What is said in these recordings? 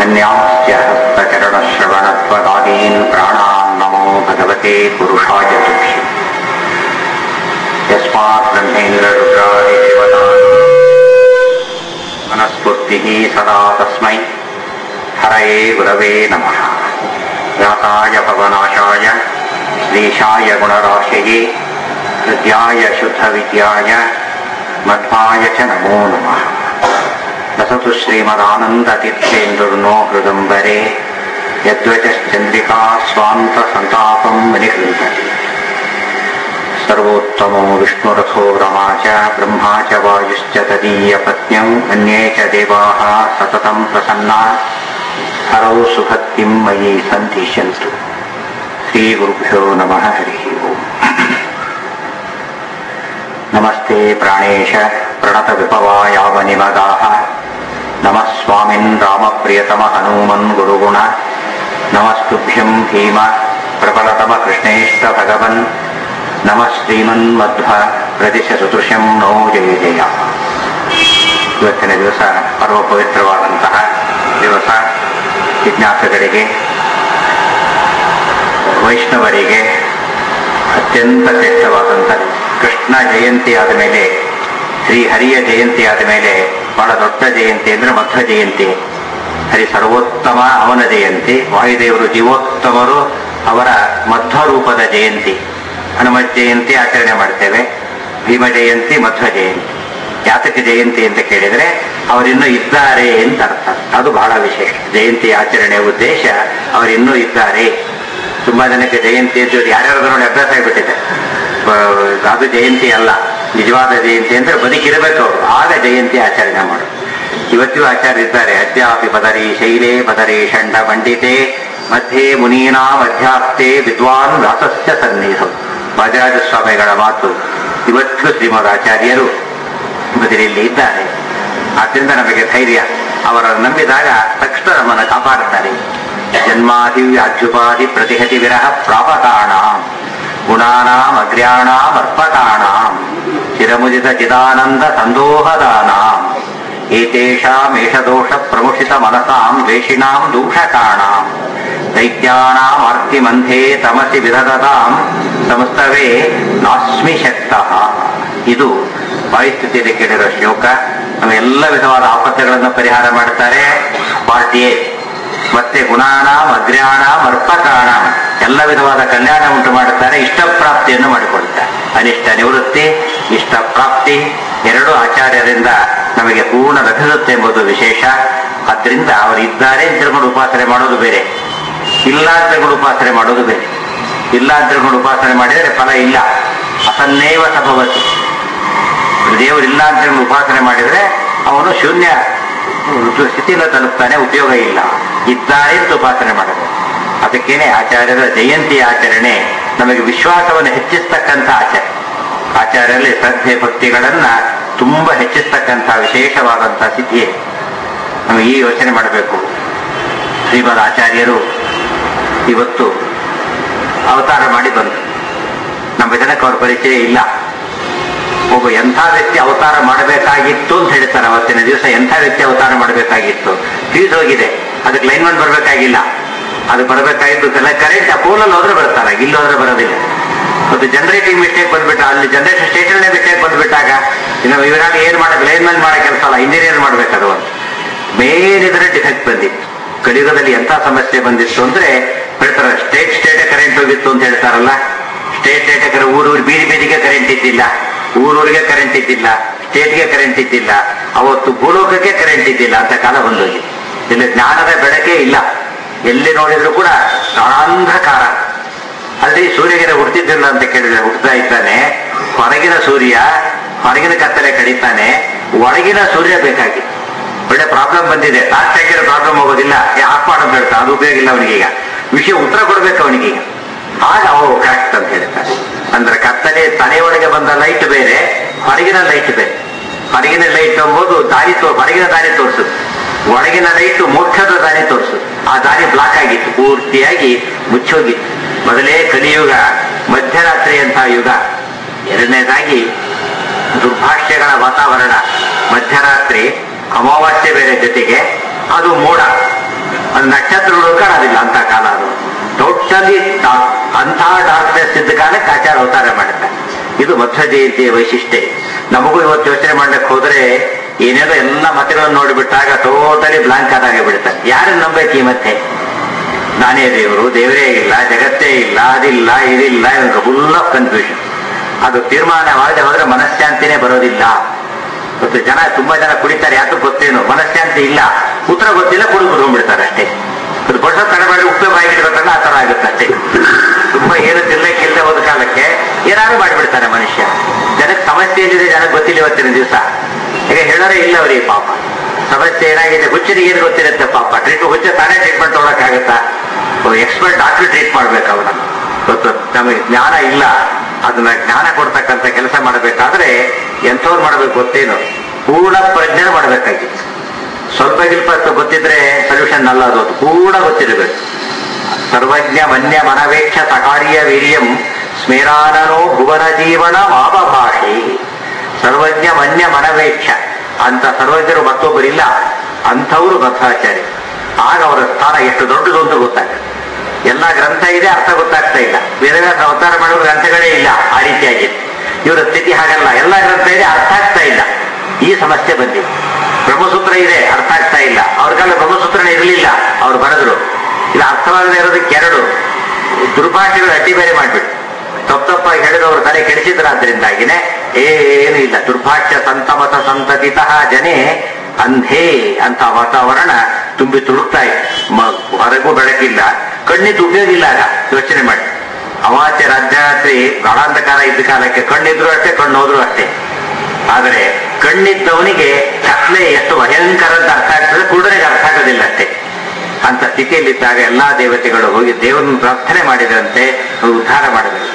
धन्यास्य हस्तचरणश्रवणत्वदादीन् प्राणान् नमो भगवते पुरुषाय तुभ्य यस्मात् ब्रह्मेन्द्ररुद्रादिदेवता मनस्फूर्तिः सदा तस्मै हरये गुरवे नमः व्यासाय भवनाशाय देशाय गुणराशये हृद्याय शुद्धविद्याय मध्वाय च नमो नमः वसतु श्रीमदानन्दतीर्थेन्दुर्नो हृदम्बरे यद्वचश्चन्द्रिका स्वान्तसन्तापं विनिहृन्तति सर्वोत्तमो विष्णुरथो रमा च ब्रह्मा च वायुश्च तदीयपत्न्यम् अन्ये च देवाः सततं प्रसन्ना हरौ सुभक्तिं मयि सन्तिष्यन्तु श्रीगुरुभ्यो नमः हरिः ओम् नमस्ते प्राणेश प्रणतविपवायावनिमगाः नमः स्वामिन् रामप्रियतम हनूमन् गुरुगुण नमस्तुभ्यं भीम प्रबलतम कृष्णेष्ट भगवन् नमः श्रीमन्मध्व ಪ್ರತಿಶತುಷಂ ನೋ ಜಯ ಜಯ ಇವತ್ತಿನ ದಿವಸ ಪರಮ ಪವಿತ್ರವಾದಂತಹ ದಿವಸ ಜಿಜ್ಞಾಸಗಳಿಗೆ ವೈಷ್ಣವರಿಗೆ ಅತ್ಯಂತ ಶ್ರೇಷ್ಠವಾದಂಥ ಕೃಷ್ಣ ಜಯಂತಿಯಾದ ಮೇಲೆ ಶ್ರೀಹರಿಯ ಜಯಂತಿಯಾದ ಮೇಲೆ ಬಹಳ ದೊಡ್ಡ ಜಯಂತಿ ಅಂದ್ರೆ ಮಧ್ವ ಜಯಂತಿ ಹರಿ ಸರ್ವೋತ್ತಮ ಅವನ ಜಯಂತಿ ವಾಯುದೇವರು ಜೀವೋತ್ತಮರು ಅವರ ಮಧ್ವ ರೂಪದ ಜಯಂತಿ ಹನುಮತ್ ಜಯಂತಿ ಆಚರಣೆ ಮಾಡ್ತೇವೆ ಭೀಮ ಜಯಂತಿ ಮಧ್ವ ಜಯಂತಿ ಯಾತಕ ಜಯಂತಿ ಅಂತ ಕೇಳಿದ್ರೆ ಅವರಿನ್ನೂ ಇದ್ದಾರೆ ಅಂತ ಅರ್ಥ ಅದು ಬಹಳ ವಿಶೇಷ ಜಯಂತಿ ಆಚರಣೆಯ ಉದ್ದೇಶ ಅವರಿನ್ನೂ ಇದ್ದಾರೆ ತುಂಬಾ ಜನಕ್ಕೆ ಜಯಂತಿ ಅಂತ ಯಾರ್ಯಾರು ನೋಡಿ ಅಭ್ಯಾಸ ಆಗಿಬಿಟ್ಟಿದೆ ಅದು ಜಯಂತಿ ಅಲ್ಲ ನಿಜವಾದ ಜಯಂತಿ ಅಂದ್ರೆ ಬದುಕಿರಬೇಕು ಅವರು ಆಗ ಜಯಂತಿ ಆಚರಣೆ ಮಾಡು ಇವತ್ತಿಗೂ ಆಚಾರ್ಯ ಇದ್ದಾರೆ ಅದ್ಯಾಪಿ ಪದರಿ ಶೈಲೇ ಪದರಿ ಷಂಡ ಪಂಡಿತೆ ಮಧ್ಯೆ ಮುನೀನಾ ಮಧ್ಯಾಸ್ತೆ ವಿದ್ವಾನ್ ವ್ಯಾಸಸ್ಯ ಸನ್ನಿಧು ವಾಜರಾಜ ಸ್ವಾಮಿಗಳ ಮಾತು ಇವತ್ತು ಶ್ರೀಮದ್ ಆಚಾರ್ಯರು ಬದಲಿಯಲ್ಲಿ ಇದ್ದಾರೆ ಆದ್ರಿಂದ ನಮಗೆ ಧೈರ್ಯ ಅವರನ್ನು ನಂಬಿದಾಗ ತಕ್ಷಣ ನಮ್ಮನ್ನು ಕಾಪಾಡುತ್ತಾರೆ ಜನ್ಮಾದಿ ವ್ಯಾಜ್ಯುಪಾದಿ ಪ್ರತಿಹತಿ ವಿರಹ ಪ್ರಾಪಕಾಣಾಂ ಗುಣಾನಾಂ ಅಗ್ರ್ಯಾಣಾಂ ಅರ್ಪಕಾಣಾಂ ಚಿರಮುದಿತ ಚಿದಾನಂದ ಸಂದೋಹದಾನಾಂ ಏತೇಷಾಂ ಏಷದೋಷ ಪ್ರಮುಷಿತ ಮನಸಾಂ ದ್ವೇಷಿಣಾಂ ದೂಷಕಾಣಾಂ ದೈತ್ಯಾನಾಂ ಆರ್ತಿಮಂಥೇ ತಮಸಿ ವಿಧದತಾಂ ಸಂಸ್ತವೇ ನಾಸ್ಮಿ ಶಕ್ತಃ ಇದು ವಾಯುಸ್ಥಿತಿಯಲ್ಲಿ ಕೇಳಿರೋ ಶ್ಲೋಕ ನಮ್ಮ ಎಲ್ಲ ವಿಧವಾದ ಆಪತ್ತುಗಳನ್ನು ಪರಿಹಾರ ಮಾಡ್ತಾರೆ ಪಾರ್ಟಿಯೇ ಮತ್ತೆ ಗುಣಾನಾಂ ಅಗ್ರ್ಯಾಣಾಂ ಅರ್ಪಕಾಣಾಂ ಎಲ್ಲ ವಿಧವಾದ ಕಲ್ಯಾಣ ಉಂಟು ಮಾಡುತ್ತಾರೆ ಇಷ್ಟ ಪ್ರಾಪ್ತಿಯನ್ನು ಮಾಡಿಕೊಡುತ್ತಾರೆ ಅನಿಷ್ಟ ನಿವೃತ್ತಿ ಇಷ್ಟ ಪ್ರಾಪ್ತಿ ಎರಡು ಆಚಾರ್ಯರಿಂದ ನಮಗೆ ಪೂರ್ಣ ಲಭಿಸುತ್ತೆ ಎಂಬುದು ವಿಶೇಷ ಅದರಿಂದ ಅವರು ಇದ್ದಾರೆ ಅಂತ ತಿಳ್ಕೊಂಡು ಉಪಾಸನೆ ಮಾಡೋದು ಬೇರೆ ಇಲ್ಲ ಅಂತ ತಿಳ್ಕೊಂಡು ಉಪಾಸನೆ ಮಾಡೋದು ಬೇರೆ ಇಲ್ಲ ಅಂತ ತಿಳ್ಕೊಂಡು ಉಪಾಸನೆ ಮಾಡಿದರೆ ಫಲ ಇಲ್ಲ ಅಸನ್ನೇವ ಸಭವತಿ ದೇವರಿಲ್ಲ ಅಂತ ಹೇಳಿ ಉಪಾಸನೆ ಮಾಡಿದರೆ ಅವನು ಶೂನ್ಯ ಸ್ಥಿತಿಯಿಂದ ತಲುಪ್ತಾನೆ ಉಪಯೋಗ ಇಲ್ಲ ಇದ್ದಾರೆ ಅಂತ ಉಪಾಸನೆ ಮಾಡಬೇಕು ಅದಕ್ಕೇನೆ ಆಚಾರ್ಯರ ಜಯಂತಿ ಆಚರಣೆ ನಮಗೆ ವಿಶ್ವಾಸವನ್ನು ಹೆಚ್ಚಿಸ್ತಕ್ಕಂಥ ಆಚರಣೆ ಆಚಾರ್ಯರಲ್ಲಿ ಶ್ರದ್ಧೆ ಭಕ್ತಿಗಳನ್ನ ತುಂಬಾ ಹೆಚ್ಚಿಸ್ತಕ್ಕಂಥ ವಿಶೇಷವಾದಂಥ ಸ್ಥಿತಿಯೇ ನಮಗೆ ಈ ಯೋಚನೆ ಮಾಡಬೇಕು ಶ್ರೀಮದ್ ಆಚಾರ್ಯರು ಇವತ್ತು ಅವತಾರ ಮಾಡಿ ಬಂದರು ನಮ್ಮ ಜನಕ್ಕೆ ಅವ್ರ ಪರಿಚಯ ಇಲ್ಲ ಒಬ್ಬ ಎಂಥ ವ್ಯಕ್ತಿ ಅವತಾರ ಮಾಡಬೇಕಾಗಿತ್ತು ಅಂತ ಹೇಳ್ತಾರೆ ಅವತ್ತಿನ ದಿವಸ ಎಂಥ ವ್ಯಕ್ತಿ ಅವತಾರ ಮಾಡಬೇಕಾಗಿತ್ತು ಫ್ಯೂಸ್ ಹೋಗಿದೆ ಅದಕ್ಕೆ ಲೈನ್ ಮನ್ ಬರಬೇಕಾಗಿಲ್ಲ ಅದು ಬರಬೇಕಾಗಿತ್ತು ಕರೆಂಟ್ ಆ ಪೋಲಲ್ಲಿ ಹೋದ್ರೆ ಬರ್ತಾರೆ ಇಲ್ಲಿ ಹೋದ್ರೆ ಬರೋದಿಲ್ಲ ಮತ್ತು ಜನರೇಟಿಂಗ್ ಮಿಸ್ಟೇಕ್ ಬಂದ್ಬಿಟ್ಟ ಅಲ್ಲಿ ಜನರೇಟರ್ ಸ್ಟೇಷನ್ನೇ ಮಿಸ್ಟೇಕ್ ಬಂದ್ಬಿಟ್ಟಾಗ ಇನ್ನು ಇವರಾಗ ಏನ್ ಮಾಡಬೇಕು ಲೈನ್ ಮನ್ ಮಾಡೋ ಕೆಲಸ ಅಲ್ಲ ಇಂಜಿನಿಯರ್ ಮಾಡ್ಬೇಕು ಅದು ಒಂದು ಮೇನ್ ಇದರ ಡಿಫೆಕ್ಟ್ ಬಂದಿತ್ತು ಕಲಿಯುಗದಲ್ಲಿ ಎಂಥ ಸಮಸ್ಯೆ ಬಂದಿತ್ತು ಅಂದ್ರೆ ಹೇಳ್ತಾರೆ ಸ್ಟೇಟ್ ಸ್ಟೇಟೇ ಕರೆಂಟ್ ಹೋಗಿತ್ತು ಅಂತ ಹೇಳ್ತಾರಲ್ಲ ಸ್ಟೇಟ್ ಸ್ಟೇಟ್ ಊರೂರು ಬೀದಿ ಬೀದಿಗೆ ಕರೆಂಟ್ ಇದ್ದಿಲ್ಲ ಊರೂರಿಗೆ ಕರೆಂಟ್ ಇದ್ದಿಲ್ಲ ಸ್ಟೇಟ್ಗೆ ಕರೆಂಟ್ ಇದ್ದಿಲ್ಲ ಅವತ್ತು ಭೂಲೋಕಕ್ಕೆ ಕರೆಂಟ್ ಇದ್ದಿಲ್ಲ ಅಂತ ಕಾಲ ಬಂದೋಗಿ ಇಲ್ಲಿ ಜ್ಞಾನದ ಬೆಳಕೇ ಇಲ್ಲ ಎಲ್ಲಿ ನೋಡಿದ್ರು ಕೂಡ ಗಾಢಾಂಧಕಾರ ಅಲ್ಲಿ ಸೂರ್ಯಗಿರ ಹುಡ್ತಿದ್ದಿಲ್ಲ ಅಂತ ಕೇಳಿದ್ರೆ ಹುಡ್ತಾ ಇದ್ದಾನೆ ಹೊರಗಿನ ಸೂರ್ಯ ಹೊರಗಿನ ಕತ್ತಲೆ ಕಡಿತಾನೆ ಒಳಗಿನ ಸೂರ್ಯ ಬೇಕಾಗಿತ್ತು ಒಳ್ಳೆ ಪ್ರಾಬ್ಲಮ್ ಬಂದಿದೆ ಟಾರ್ಚ್ ಹಾಕಿರೋ ಪ್ರಾಬ್ಲಮ್ ಹೋಗೋದಿಲ್ಲ ಆಫ್ ಮಾಡೋದು ಹೇಳ್ತಾ ಅದು ಉಪಯೋಗ ಇಲ್ಲ ಅವನಿಗೀಗ ವಿಷಯ ಉತ್ತರ ಕೊಡ್ಬೇಕು ಅವನಿಗೀಗ ಆಗ ಅವು ಕರೆಕ್ಟ್ ಅಂತ ಹೇಳ್ತಾರೆ ಅಂದ್ರೆ ಕತ್ತಲೆ ತಲೆಯೊಳಗೆ ಬಂದ ಲೈಟ್ ಬೇರೆ ಹೊರಗಿನ ಲೈಟ್ ಬೇರೆ ಹೊರಗಿನ ಲೈಟ್ ಎಂಬುದು ದಾರಿ ತೋ ಹೊರಗಿನ ದಾರಿ ತೋರಿಸುದು ಒಳಗಿನ ಲೈಟ್ ಮೋಕ್ಷದ ದಾರಿ ತೋರಿಸುದು ಆ ದಾರಿ ಬ್ಲಾಕ್ ಆಗಿತ್ತು ಪೂರ್ತಿಯಾಗಿ ಮುಚ್ಚೋಗಿತ್ತು ಮೊದಲೇ ಕಲಿಯುಗ ಮಧ್ಯರಾತ್ರಿ ಅಂತ ಯುಗ ಎರಡನೇದಾಗಿ ದುರ್ಭಾಷ್ಯಗಳ ವಾತಾವರಣ ಮಧ್ಯರಾತ್ರಿ ಅಮಾವಾಸ್ಯೆ ಬೇರೆ ಜೊತೆಗೆ ಅದು ಮೋಡ ಅದು ನಕ್ಷತ್ರಗಳು ಕಾಣೋದಿಲ್ಲ ಅಂತ ಕಾಲ ಅದು ಟೋಟಲಿ ಅಂಥ ಡಾರ್ಕ್ನೆಸ್ ಇದ್ದ ಕಾಲಕ್ಕೆ ಆಚಾರ ಅವತಾರ ಮಾಡುತ್ತೆ ಇದು ಮಧ್ವ ಜಯಂತಿಯ ವೈಶಿಷ್ಟ್ಯ ನಮಗೂ ಇವತ್ತು ಯೋಚನೆ ಮಾಡ್ಲಿಕ್ಕೆ ಹೋದ್ರೆ ಏನೇನೋ ಎಲ್ಲ ಮತಗಳನ್ನು ನೋಡಿಬಿಟ್ಟಾಗ ಟೋಟಲಿ ಬ್ಲಾಂಕ್ ಆದಾಗೆ ಬಿಡುತ್ತೆ ಯಾರನ್ನ ನಂಬೇಕು ಈ ಮತ್ತೆ ನಾನೇ ದೇವರು ದೇವರೇ ಇಲ್ಲ ಜಗತ್ತೇ ಇಲ್ಲ ಅದಿಲ್ಲ ಇದಿಲ್ಲ ಫುಲ್ ಆಫ್ ಕನ್ಫ್ಯೂಷನ್ ಅದು ತೀರ್ಮಾನವಾಗದೆ ಹೋದ್ರೆ ಮನಃಶಾಂತಿನೇ ಬರೋದಿಲ್ಲ ಮತ್ತು ಜನ ತುಂಬಾ ಜನ ಕುಡಿತಾರೆ ಯಾಕೆ ಗೊತ್ತೇನು ಮನಃಶಾಂತಿ ಇಲ್ಲ ಉತ್ತರ ಗೊತ್ತಿಲ್ಲ ಕುಡಿದು ಕುಡ್ಕೊಂಡ್ಬಿಡ್ತಾರೆ ಅಷ್ಟೇ ಅದು ಬಡ್ಸ ತಡಬೇಡಿ ಉಪಯೋಗ ಆಗಿರ್ಬೇಕಲ್ಲ ಆ ತರ ಆಗುತ್ತೆ ಅಷ್ಟೇ ತುಂಬಾ ಏನು ತಿನ್ನಕ್ಕಿಲ್ಲದೆ ಹೋದ ಕಾಲಕ್ಕೆ ಏನಾದ್ರು ಮಾಡಿಬಿಡ್ತಾನೆ ಮನುಷ್ಯ ಜನಕ್ಕೆ ಸಮಸ್ಯೆ ಏನಿದೆ ಜನಕ್ಕೆ ಗೊತ್ತಿಲ್ಲ ಇವತ್ತಿನ ದಿವಸ ಈಗ ಹೇಳೋರೇ ಇಲ್ಲ ಅವರಿಗೆ ಪಾಪ ಸಮಸ್ಯೆ ಏನಾಗಿದೆ ಹುಚ್ಚರಿಗೆ ಏನು ಗೊತ್ತಿರುತ್ತೆ ಪಾಪ ಟ್ರೀಟ್ ಹುಚ್ಚ ತಾನೇ ಟ್ರೀಟ್ಮೆಂಟ್ ತೊಗೊಳಕ್ಕಾಗತ್ತಾ ಎಕ್ಸ್ಪರ್ಟ್ ಡಾಕ್ಟರ್ ಟ್ರೀಟ್ ಮಾಡ್ಬೇಕು ಅವನನ್ನು ಗೊತ್ತು ನಮಗೆ ಜ್ಞಾನ ಇಲ್ಲ ಅದನ್ನ ಜ್ಞಾನ ಕೊಡ್ತಕ್ಕಂಥ ಕೆಲಸ ಮಾಡಬೇಕಾದ್ರೆ ಎಂಥವ್ರು ಮಾಡ್ಬೇಕು ಗೊತ್ತೇನು ಪೂರ್ಣ ಪ್ರಜ್ಞೆ ಮಾಡಬೇಕಾಗಿತ್ತು ಸ್ವಲ್ಪ ಗಿಲ್ಪ ಗೊತ್ತಿದ್ರೆ ಸೊಲ್ಯೂಷನ್ ಅಲ್ಲ ಅದು ಅದು ಕೂಡ ಗೊತ್ತಿರಬೇಕು ಸರ್ವಜ್ಞ ಮನ್ಯ ಮನವೇಕ್ಷ ಸಕಾರ್ಯ ವೀರ್ಯಂ ಸ್ಮೇರಾನನೋ ಭುವನ ಜೀವನ ಮಾಪಭಾಷೆ ಸರ್ವಜ್ಞ ಮನ್ಯ ಮನವೇಕ್ಷ ಅಂತ ಸರ್ವಜ್ಞರು ಮತ್ತೊಬ್ಬರಿಲ್ಲ ಅಂಥವರು ಬದ್ಧಾಚಾರ್ಯ ಆಗ ಅವರ ಸ್ಥಾನ ಎಷ್ಟು ದೊಡ್ಡದು ಅಂತ ಗೊತ್ತಾಗುತ್ತೆ ಎಲ್ಲ ಗ್ರಂಥ ಇದೆ ಅರ್ಥ ಗೊತ್ತಾಗ್ತಾ ಇಲ್ಲ ವೇದವ್ಯಾಸ ಅವತಾರ ಮಾಡುವ ಗ್ರಂಥಗಳೇ ಇಲ್ಲ ಆ ರೀತಿಯಾಗಿದೆ ಇವರ ಸ್ಥಿತಿ ಹಾಗಲ್ಲ ಎಲ್ಲ ಗ್ರಂಥ ಇದೆ ಅರ್ಥ ಆಗ್ತಾ ಇಲ್ಲ ಈ ಸಮಸ್ಯೆ ಬಂದಿದೆ ಬ್ರಹ್ಮಸೂತ್ರ ಇದೆ ಅರ್ಥ ಆಗ್ತಾ ಇಲ್ಲ ಅವ್ರ ಕಾಲ ಬ್ರಹ್ಮಸೂತ್ರನೇ ಇರಲಿಲ್ಲ ಅವ್ರು ಬರೆದ್ರು ಇಲ್ಲ ಅರ್ಥವಾಗದೇ ಇರೋದಕ್ಕೆ ಎರಡು ದುರ್ಭಾಷೆಗಳು ಅಡ್ಡಿ ಬೇರೆ ಮಾಡ್ಬಿಟ್ಟು ತಪ್ಪು ತಪ್ಪಾಗಿ ಹೇಳಿದವರು ತಲೆ ಕೆಡಿಸಿದ್ರಾದ್ರಿಂದಾಗಿನೇ ಏನು ಇಲ್ಲ ದುರ್ಭಾಷ್ಯ ಸಂತಮತ ಸಂತತಿತ ಜನೇ ಅಂಧೇ ಅಂತ ವಾತಾವರಣ ತುಂಬಿ ತುಳುಕ್ತಾ ಇದೆ ಮ- ಹೊರಗೂ ಬೆಳಕಿಲ್ಲ ಕಣ್ಣಿದ್ದು ಉಪಯೋಗ ಇಲ್ಲ ಆಗ ಯೋಚನೆ ಮಾಡಿ ಅಮಾತ್ಯ ರಾಜ್ಯರಾತ್ರಿ ಗಾಢಾಂಧಕಾರ ಇದ್ದ ಕಾಲಕ್ಕೆ ಕಣ್ಣಿದ್ರು ಅಷ್ಟೇ ಕಣ್ಣು ಹೋದ್ರು ಅಷ್ಟೇ ಆದರೆ ಕಣ್ಣಿದ್ದವನಿಗೆ ಕತ್ಲೆ ಎಷ್ಟು ಭಯಂಕರ ಅಂತ ಅರ್ಥ ಆಗ್ತದೆ ಕುರುಡನಿಗೆ ಅರ್ಥ ಆಗೋದಿಲ್ಲ ಅಷ್ಟೇ ಅಂತ ಸ್ಥಿತಿಯಲ್ಲಿದ್ದಾಗ ಎಲ್ಲಾ ದೇವತೆಗಳು ಹೋಗಿ ದೇವರನ್ನು ಪ್ರಾರ್ಥನೆ ಮಾಡಿದಂತೆ ಉದ್ಧಾರ ಮಾಡಬೇಕು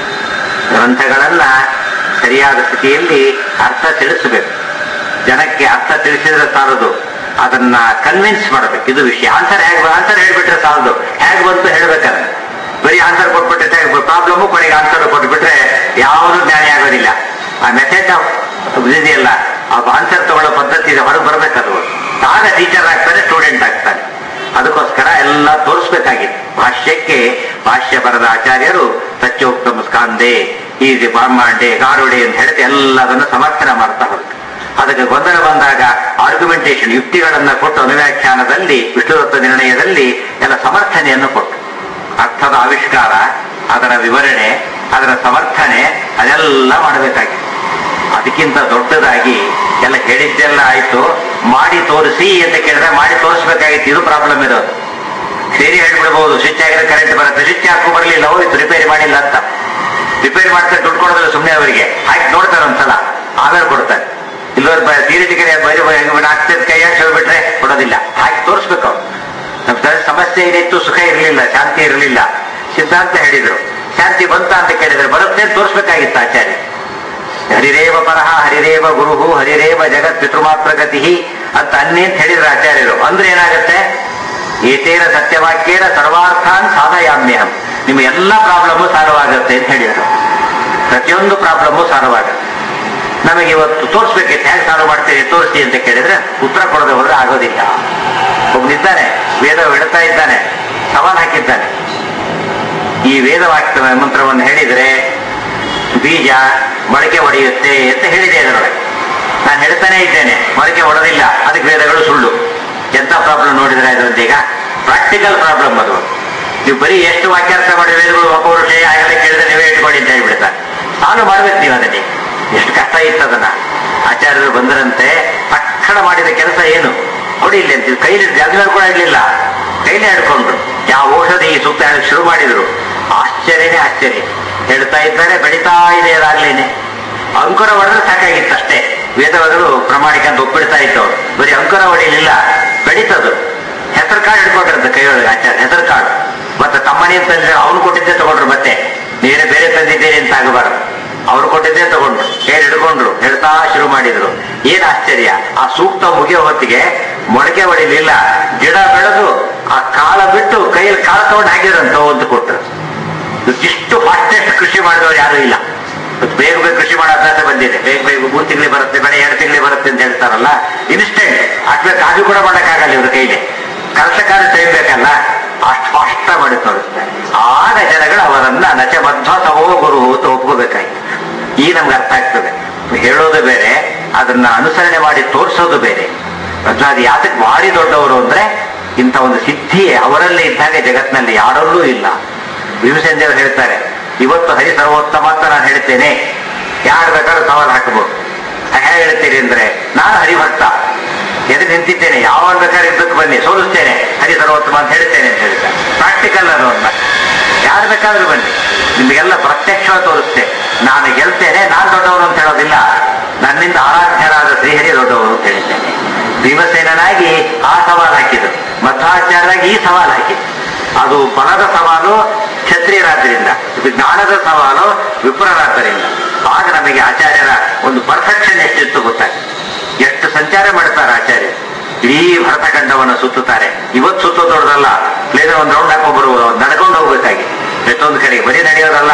ಗ್ರಂಥಗಳನ್ನ ಸರಿಯಾದ ಸ್ಥಿತಿಯಲ್ಲಿ ಅರ್ಥ ತಿಳಿಸಬೇಕು ಜನಕ್ಕೆ ಅರ್ಥ ತಿಳಿಸಿದ್ರೆ ಸಾಲದು ಅದನ್ನ ಕನ್ವಿನ್ಸ್ ಮಾಡಬೇಕು ಇದು ವಿಷಯ ಆನ್ಸರ್ ಹೇಗೆ ಆನ್ಸರ್ ಹೇಳ್ಬಿಟ್ರೆ ಸಾಲದು ಹೇಗೆ ಬಂತು ಹೇಳ್ಬೇಕಾದ್ರೆ ಬರೀ ಆನ್ಸರ್ ಕೊಟ್ಬಿಟ್ರೆ ಪ್ರಾಬ್ಲಮ್ ಕೊನೆಗೆ ಆನ್ಸರ್ ಕೊಟ್ಬಿಟ್ರೆ ಯಾವುದು ಜ್ಞಾನಿ ಆಗೋದಿಲ್ಲ ಆ ಮೆಸೇಜ್ ಇದೆಯಲ್ಲ ಆ ಆನ್ಸರ್ ತಗೊಳ್ಳೋ ಪದ್ಧತಿ ಇದೆ ಹೊರಗೆ ಬರ್ಬೇಕದು ಆಗ ಟೀಚರ್ ಆಗ್ತಾನೆ ಸ್ಟೂಡೆಂಟ್ ಆಗ್ತಾನೆ ಅದಕ್ಕೋಸ್ಕರ ಎಲ್ಲ ತೋರಿಸ್ಬೇಕಾಗಿತ್ತು ಭಾಷ್ಯಕ್ಕೆ ಭಾಷ್ಯ ಬರದ ಆಚಾರ್ಯರು ಸತ್ಯೋಕ್ತಮ ಸ್ಕಾಂದೆ ಈ ಬ್ರಹ್ಮಾಂಡೆ ಗಾರುಡೆ ಅಂತ ಹೇಳಿದ್ರೆ ಎಲ್ಲದನ್ನು ಸಮರ್ಥನೆ ಮಾಡ್ತಾ ಹೋದ್ರು ಅದಕ್ಕೆ ಗೊಂದಲ ಬಂದಾಗ ಆರ್ಗ್ಯುಮೆಂಟೇಶನ್ ಯುಕ್ತಿಗಳನ್ನ ಕೊಟ್ಟು ಅನುವ್ಯಾಖ್ಯಾನದಲ್ಲಿ ವಿಷ್ಣುದತ್ತ ನಿರ್ಣಯದಲ್ಲಿ ಎಲ್ಲ ಸಮರ್ಥನೆಯನ್ನು ಕೊಟ್ಟು ಅರ್ಥದ ಆವಿಷ್ಕಾರ ಅದರ ವಿವರಣೆ ಅದರ ಸಮರ್ಥನೆ ಅದೆಲ್ಲ ಮಾಡಬೇಕಾಗಿತ್ತು ಅದಕ್ಕಿಂತ ದೊಡ್ಡದಾಗಿ ಎಲ್ಲ ಹೇಳಿದ್ದೆಲ್ಲ ಆಯ್ತು ಮಾಡಿ ತೋರಿಸಿ ಅಂತ ಕೇಳಿದ್ರೆ ಮಾಡಿ ತೋರಿಸ್ಬೇಕಾಗಿತ್ತು ಇದು ಪ್ರಾಬ್ಲಮ್ ಇರೋದು ಸೇರಿ ಹೇಳ್ಬಿಡ್ಬೋದು ಸ್ವಿಚ್ ಆಗಿರೋ ಕರೆಂಟ್ ಬರುತ್ತೆ ಸ್ವಿಚ್ ಹಾಕೋ ಬರಲಿಲ್ಲ ಹೋಯ್ತು ರಿಪೇರಿ ಮಾಡಿಲ್ಲ ಅಂತ ರಿಪೇರಿ ಮಾಡ್ತಾರೆ ದುಡ್ಡು ಕೊಡೋದಿಲ್ಲ ಸುಮ್ಮನೆ ಅವರಿಗೆ ಹಾಕಿ ನೋಡ್ತಾರೆ ಒಂದ್ಸಲ ಆಮೇಲೆ ಕೊಡ್ತಾರೆ ಇಲ್ಲವ್ರು ತೀರಿಟಿಗೆ ಬರೀ ಆಗ್ತದೆ ಕೈ ಹಾಕಿ ಬಿಟ್ರೆ ಕೊಡೋದಿಲ್ಲ ಹಾಕಿ ತೋರಿಸ್ಬೇಕು ಅವ್ರು ನಮ್ ಸ- ಸಮಸ್ಯೆ ಏನಿತ್ತು ಸುಖ ಇರಲಿಲ್ಲ ಶಾಂತಿ ಇರಲಿಲ್ಲ ಸಿದ್ಧಾಂತ ಹೇಳಿದ್ರು ಶಾಂತಿ ಬಂತ ಅಂತ ಕೇಳಿದ್ರೆ ಬರುತ್ತೆ ಅಂತ ತೋರಿಸ್ಬೇಕಾಗಿತ್ತು ಆಚಾರ್ಯ ಹರಿರೇವ ಪರಹ ಹರಿರೇವ ಗುರುಹು ಹರಿರೇವ ಜಗತ್ ಪಿತೃಮಾತ್ರ ಗತಿ ಅಂತ ಅನ್ನಿ ಅಂತ ಹೇಳಿದ್ರು ಆಚಾರ್ಯರು ಅಂದ್ರೆ ಏನಾಗುತ್ತೆ ಏತೇನ ಸತ್ಯವಾಕ್ಯೇನ ಸರ್ವಾರ್ಥಾನ್ ಸಾಧಯಾಮ್ಯಹಂ ನಿಮ್ಮ ಎಲ್ಲ ಪ್ರಾಬ್ಲಮ್ಮು ಸಾರವಾಗುತ್ತೆ ಅಂತ ಹೇಳಿದರು ಪ್ರತಿಯೊಂದು ಪ್ರಾಬ್ಲಮ್ಮು ಸಾರವಾಗುತ್ತೆ ನಮಗೆ ಇವತ್ತು ತೋರಿಸ್ಬೇಕಿತ್ತು ಹೇಗೆ ಸಾಲ್ವ್ ಮಾಡ್ತೀರಿ ತೋರಿಸಿ ಅಂತ ಕೇಳಿದ್ರೆ ಉತ್ತರ ಕೊಡದೆ ಹೋದ್ರೆ ಆಗೋದಿಲ್ಲ ಒಬ್ಬನಿದ್ದಾನೆ ವೇದ ಇಡ್ತಾ ಇದ್ದಾನೆ ಸವಾಲ್ ಹಾಕಿದ್ದಾನೆ ಈ ವೇದವಾಕ್ಯ ಮಂತ್ರವನ್ನು ಹೇಳಿದ್ರೆ ಬೀಜ ಮೊಳಕೆ ಒಡೆಯುತ್ತೆ ಅಂತ ಹೇಳಿದೆ ಅದರೊಳಗೆ ನಾನು ಹೇಳ್ತಾನೆ ಇದ್ದೇನೆ ಮೊಳಕೆ ಒಡೆದಿಲ್ಲ ಅದಕ್ಕೆ ವೇದಗಳು ಸುಳ್ಳು ಎಂತ ಪ್ರಾಬ್ಲಮ್ ನೋಡಿದ್ರೆ ಅದೊಂದು ಈಗ ಪ್ರಾಕ್ಟಿಕಲ್ ಪ್ರಾಬ್ಲಮ್ ಅದು ನೀವು ಬರೀ ಎಷ್ಟು ವಾಕ್ಯಾರ್ಥ ಮಾಡಿ ವೇದಗಳು ಒಬ್ಬರು ಆಗಲೇ ಕೇಳಿದ್ರೆ ನೀವೇ ಇಟ್ಕೊಳ್ಳಿ ಅಂತ ಹೇಳ್ಬಿಡ್ತಾರೆ ಸಾಲ್ವ್ ಮಾಡ್ಬೇಕು ನೀವು ಅದನ್ನೇ ಎಷ್ಟು ಕಷ್ಟ ಇತ್ತು ಅದನ್ನ ಆಚಾರ್ಯರು ಬಂದರಂತೆ ತಕ್ಷಣ ಮಾಡಿದ ಕೆಲಸ ಏನು ಕೊಡಿ ಇಲ್ಲಿ ಅಂತ ಕೈಲಿ ಜಗದಲ್ಲಿ ಕೂಡ ಇರ್ಲಿಲ್ಲ ಕೈಲೇ ಹಿಡ್ಕೊಂಡ್ರು ಯಾವ ಔಷಧಿ ಈ ಸೂಕ್ತ ಹೇಳಕ್ ಶುರು ಮಾಡಿದ್ರು ಆಶ್ಚರ್ಯನೇ ಆಶ್ಚರ್ಯ ಹೇಳ್ತಾ ಇದ್ದಾರೆ ಬೆಳಿತಾ ಇದೆ ಅದಾಗ್ಲೇನೆ ಅಂಕುರ ಹೊಡೆದ್ರೆ ಸಾಕಾಗಿತ್ತು ಅಷ್ಟೇ ವೇದವಾದರು ಪ್ರಾಮಾಣಿಕ ಅಂತ ಒಪ್ಪಿಡ್ತಾ ಇದ್ದವ್ರು ಬರೀ ಅಂಕುರ ಹೊಡೆಯಲಿಲ್ಲ ಬೆಳೀತದು ಹೆಸರು ಕಾಳು ಹಿಡ್ಕೊಂಡಿರುತ್ತೆ ಕೈಯೊಳಗೆ ಆಚಾರ್ಯ ಹೆಸರು ಕಾಳು ಮತ್ತೆ ತಮ್ಮನೇ ತಂದ್ರೆ ಅವ್ನು ಕೊಟ್ಟಿದ್ದೆ ತಗೊಂಡ್ರು ಮತ್ತೆ ನೀವೇ ಬೇರೆ ತಂದಿದ್ದೀರಿ ಅಂತ ಆಗಬಾರದು ಅವ್ರು ಕೊಟ್ಟಿದ್ದೇ ತಗೊಂಡ್ರು ಕೈ ಹಿಡ್ಕೊಂಡ್ರು ಹೇಳ್ತಾ ಶುರು ಮಾಡಿದ್ರು ಏನ್ ಆಶ್ಚರ್ಯ ಆ ಸೂಕ್ತ ಮುಗಿಯೋ ಹೊತ್ತಿಗೆ ಮೊಳಕೆ ಹೊಡಿಲಿಲ್ಲ ಗಿಡ ಬೆಳೆದು ಆ ಕಾಳ ಬಿಟ್ಟು ಕೈಯಲ್ಲಿ ಕಾಳ ತಗೊಂಡು ಹಾಕಿದ್ರಂತ ಅಂತ ಕೊಟ್ಟರು ಇಷ್ಟು ಫಾಸ್ಟೆಸ್ಟ್ ಕೃಷಿ ಮಾಡಿದವರು ಯಾರು ಇಲ್ಲ ಇವತ್ತು ಬೇಗ ಬೇಗ ಕೃಷಿ ಮಾಡೋ ಅಭ್ಯಾಸ ಬಂದಿದೆ ಬೇಗ ಬೇಗ ಮೂರು ತಿಂಗಳಿಗೆ ಬರುತ್ತೆ ಬೆಳೆ ಎರಡು ತಿಂಗಳಿಗೆ ಬರುತ್ತೆ ಅಂತ ಹೇಳ್ತಾರಲ್ಲ ಇನ್ಸ್ಟೆಂಟ್ ಅಟ್ಲೆ ಕಾಜು ಕೂಡ ಮಾಡೋಕ್ಕಾಗಲ್ಲ ಇವ್ರ ಕೈಲಿ ಕಲಸಕಾರ ತೆಗಿಬೇಕಲ್ಲ ಅಷ್ಟು ಸ್ಪಷ್ಟ ಮಾಡಿ ತೋರಿಸ್ತಾರೆ ಆಗ ಜನಗಳು ಅವರನ್ನ ನಚ ಮಧ್ವ ಸಮೋ ಗುರು ಅಂತ ಒಪ್ಕೋಬೇಕಾಯ್ತು ಈ ನಮ್ಗೆ ಅರ್ಥ ಆಗ್ತದೆ ಹೇಳೋದು ಬೇರೆ ಅದನ್ನ ಅನುಸರಣೆ ಮಾಡಿ ತೋರಿಸೋದು ಬೇರೆ ಅದು ಯಾತಕ್ಕೆ ಭಾರಿ ದೊಡ್ಡವರು ಅಂದ್ರೆ ಇಂಥ ಒಂದು ಸಿದ್ಧಿ ಅವರಲ್ಲೇ ಇದ್ದಾಗ ಜಗತ್ತಿನಲ್ಲಿ ಯಾರಲ್ಲೂ ಇಲ್ಲ ಭೀಮಸೇನ ದೇವರು ಹೇಳ್ತಾರೆ ಇವತ್ತು ಹರಿ ಸರ್ವೋತ್ತಮ ಅಂತ ನಾನು ಹೇಳ್ತೇನೆ ಯಾರು ಬೇಕಾದ್ರೂ ಸವಾಲು ಹಾಕಬಹುದು ಹೇಗೆ ಹೇಳ್ತೀರಿ ಅಂದ್ರೆ ನಾನು ಹರಿಭಕ್ತ ಎದು ನಿಂತಿದ್ದೇನೆ ಯಾವಾಗ ಬೇಕಾದ್ರೆ ಯುದ್ಧಕ್ಕೆ ಬನ್ನಿ ಸೋಲಿಸ್ತೇನೆ ಹರಿ ಸರ್ವೋತ್ತಮ ಅಂತ ಹೇಳ್ತೇನೆ ಅಂತ ಹೇಳ್ತಾರೆ ಪ್ರಾಕ್ಟಿಕಲ್ ಅದು ಅಂತ ಯಾರು ಬೇಕಾದ್ರೂ ಬನ್ನಿ ನಿಮಗೆಲ್ಲ ಪ್ರತ್ಯಕ್ಷವಾಗಿ ತೋರಿಸ್ತೇನೆ ನಾನು ಗೆಲ್ತೇನೆ ನಾನು ದೊಡ್ಡವನು ಅಂತ ಹೇಳೋದಿಲ್ಲ ನನ್ನಿಂದ ಆರಾಧ್ಯರಾದ ಶ್ರೀಹರಿ ದೊಡ್ಡವರು ಅಂತ ಹೇಳಿದ್ದೇನೆ ಭೀಮಸೇನಾಗಿ ಆ ಸವಾಲು ಹಾಕಿದ್ರು ಮಧ್ವಾಚಾರ್ಯರಾಗಿ ಈ ಸವಾಲು ಹಾಕಿದ್ರು ಅದು ಬಲದ ಸವಾಲು ಕ್ಷತ್ರಿಯರಾದ್ದರಿಂದ ಇದು ಜ್ಞಾನದ ಸವಾಲು ವಿಪ್ರರಾದ್ದರಿಂದ ಆಗ ನಮಗೆ ಆಚಾರ್ಯರ ಒಂದು ಪರ್ಫೆಕ್ಷನ್ ಎಷ್ಟಿತ್ತು ಗೊತ್ತಾಗ್ತದೆ ಎಷ್ಟು ಸಂಚಾರ ಮಾಡ್ತಾರೆ ಆಚಾರ್ಯ ಇಡೀ ಭರತಖಂಡವನ್ನು ಸುತ್ತುತ್ತಾರೆ ಇವತ್ತು ಸುತ್ತೋ ದೊಡ್ಡದಲ್ಲ ಪ್ಲೇನ ಒಂದು ರೌಂಡ್ ಹಾಕೊಂಡ್ ಬರ್ಬೋದು ನಡ್ಕೊಂಡು ಹೋಗ್ಬೇಕಾಗಿ ಎಷ್ಟೊಂದು ಕಡೆ ಬರೀ ನಡೆಯೋದಲ್ಲ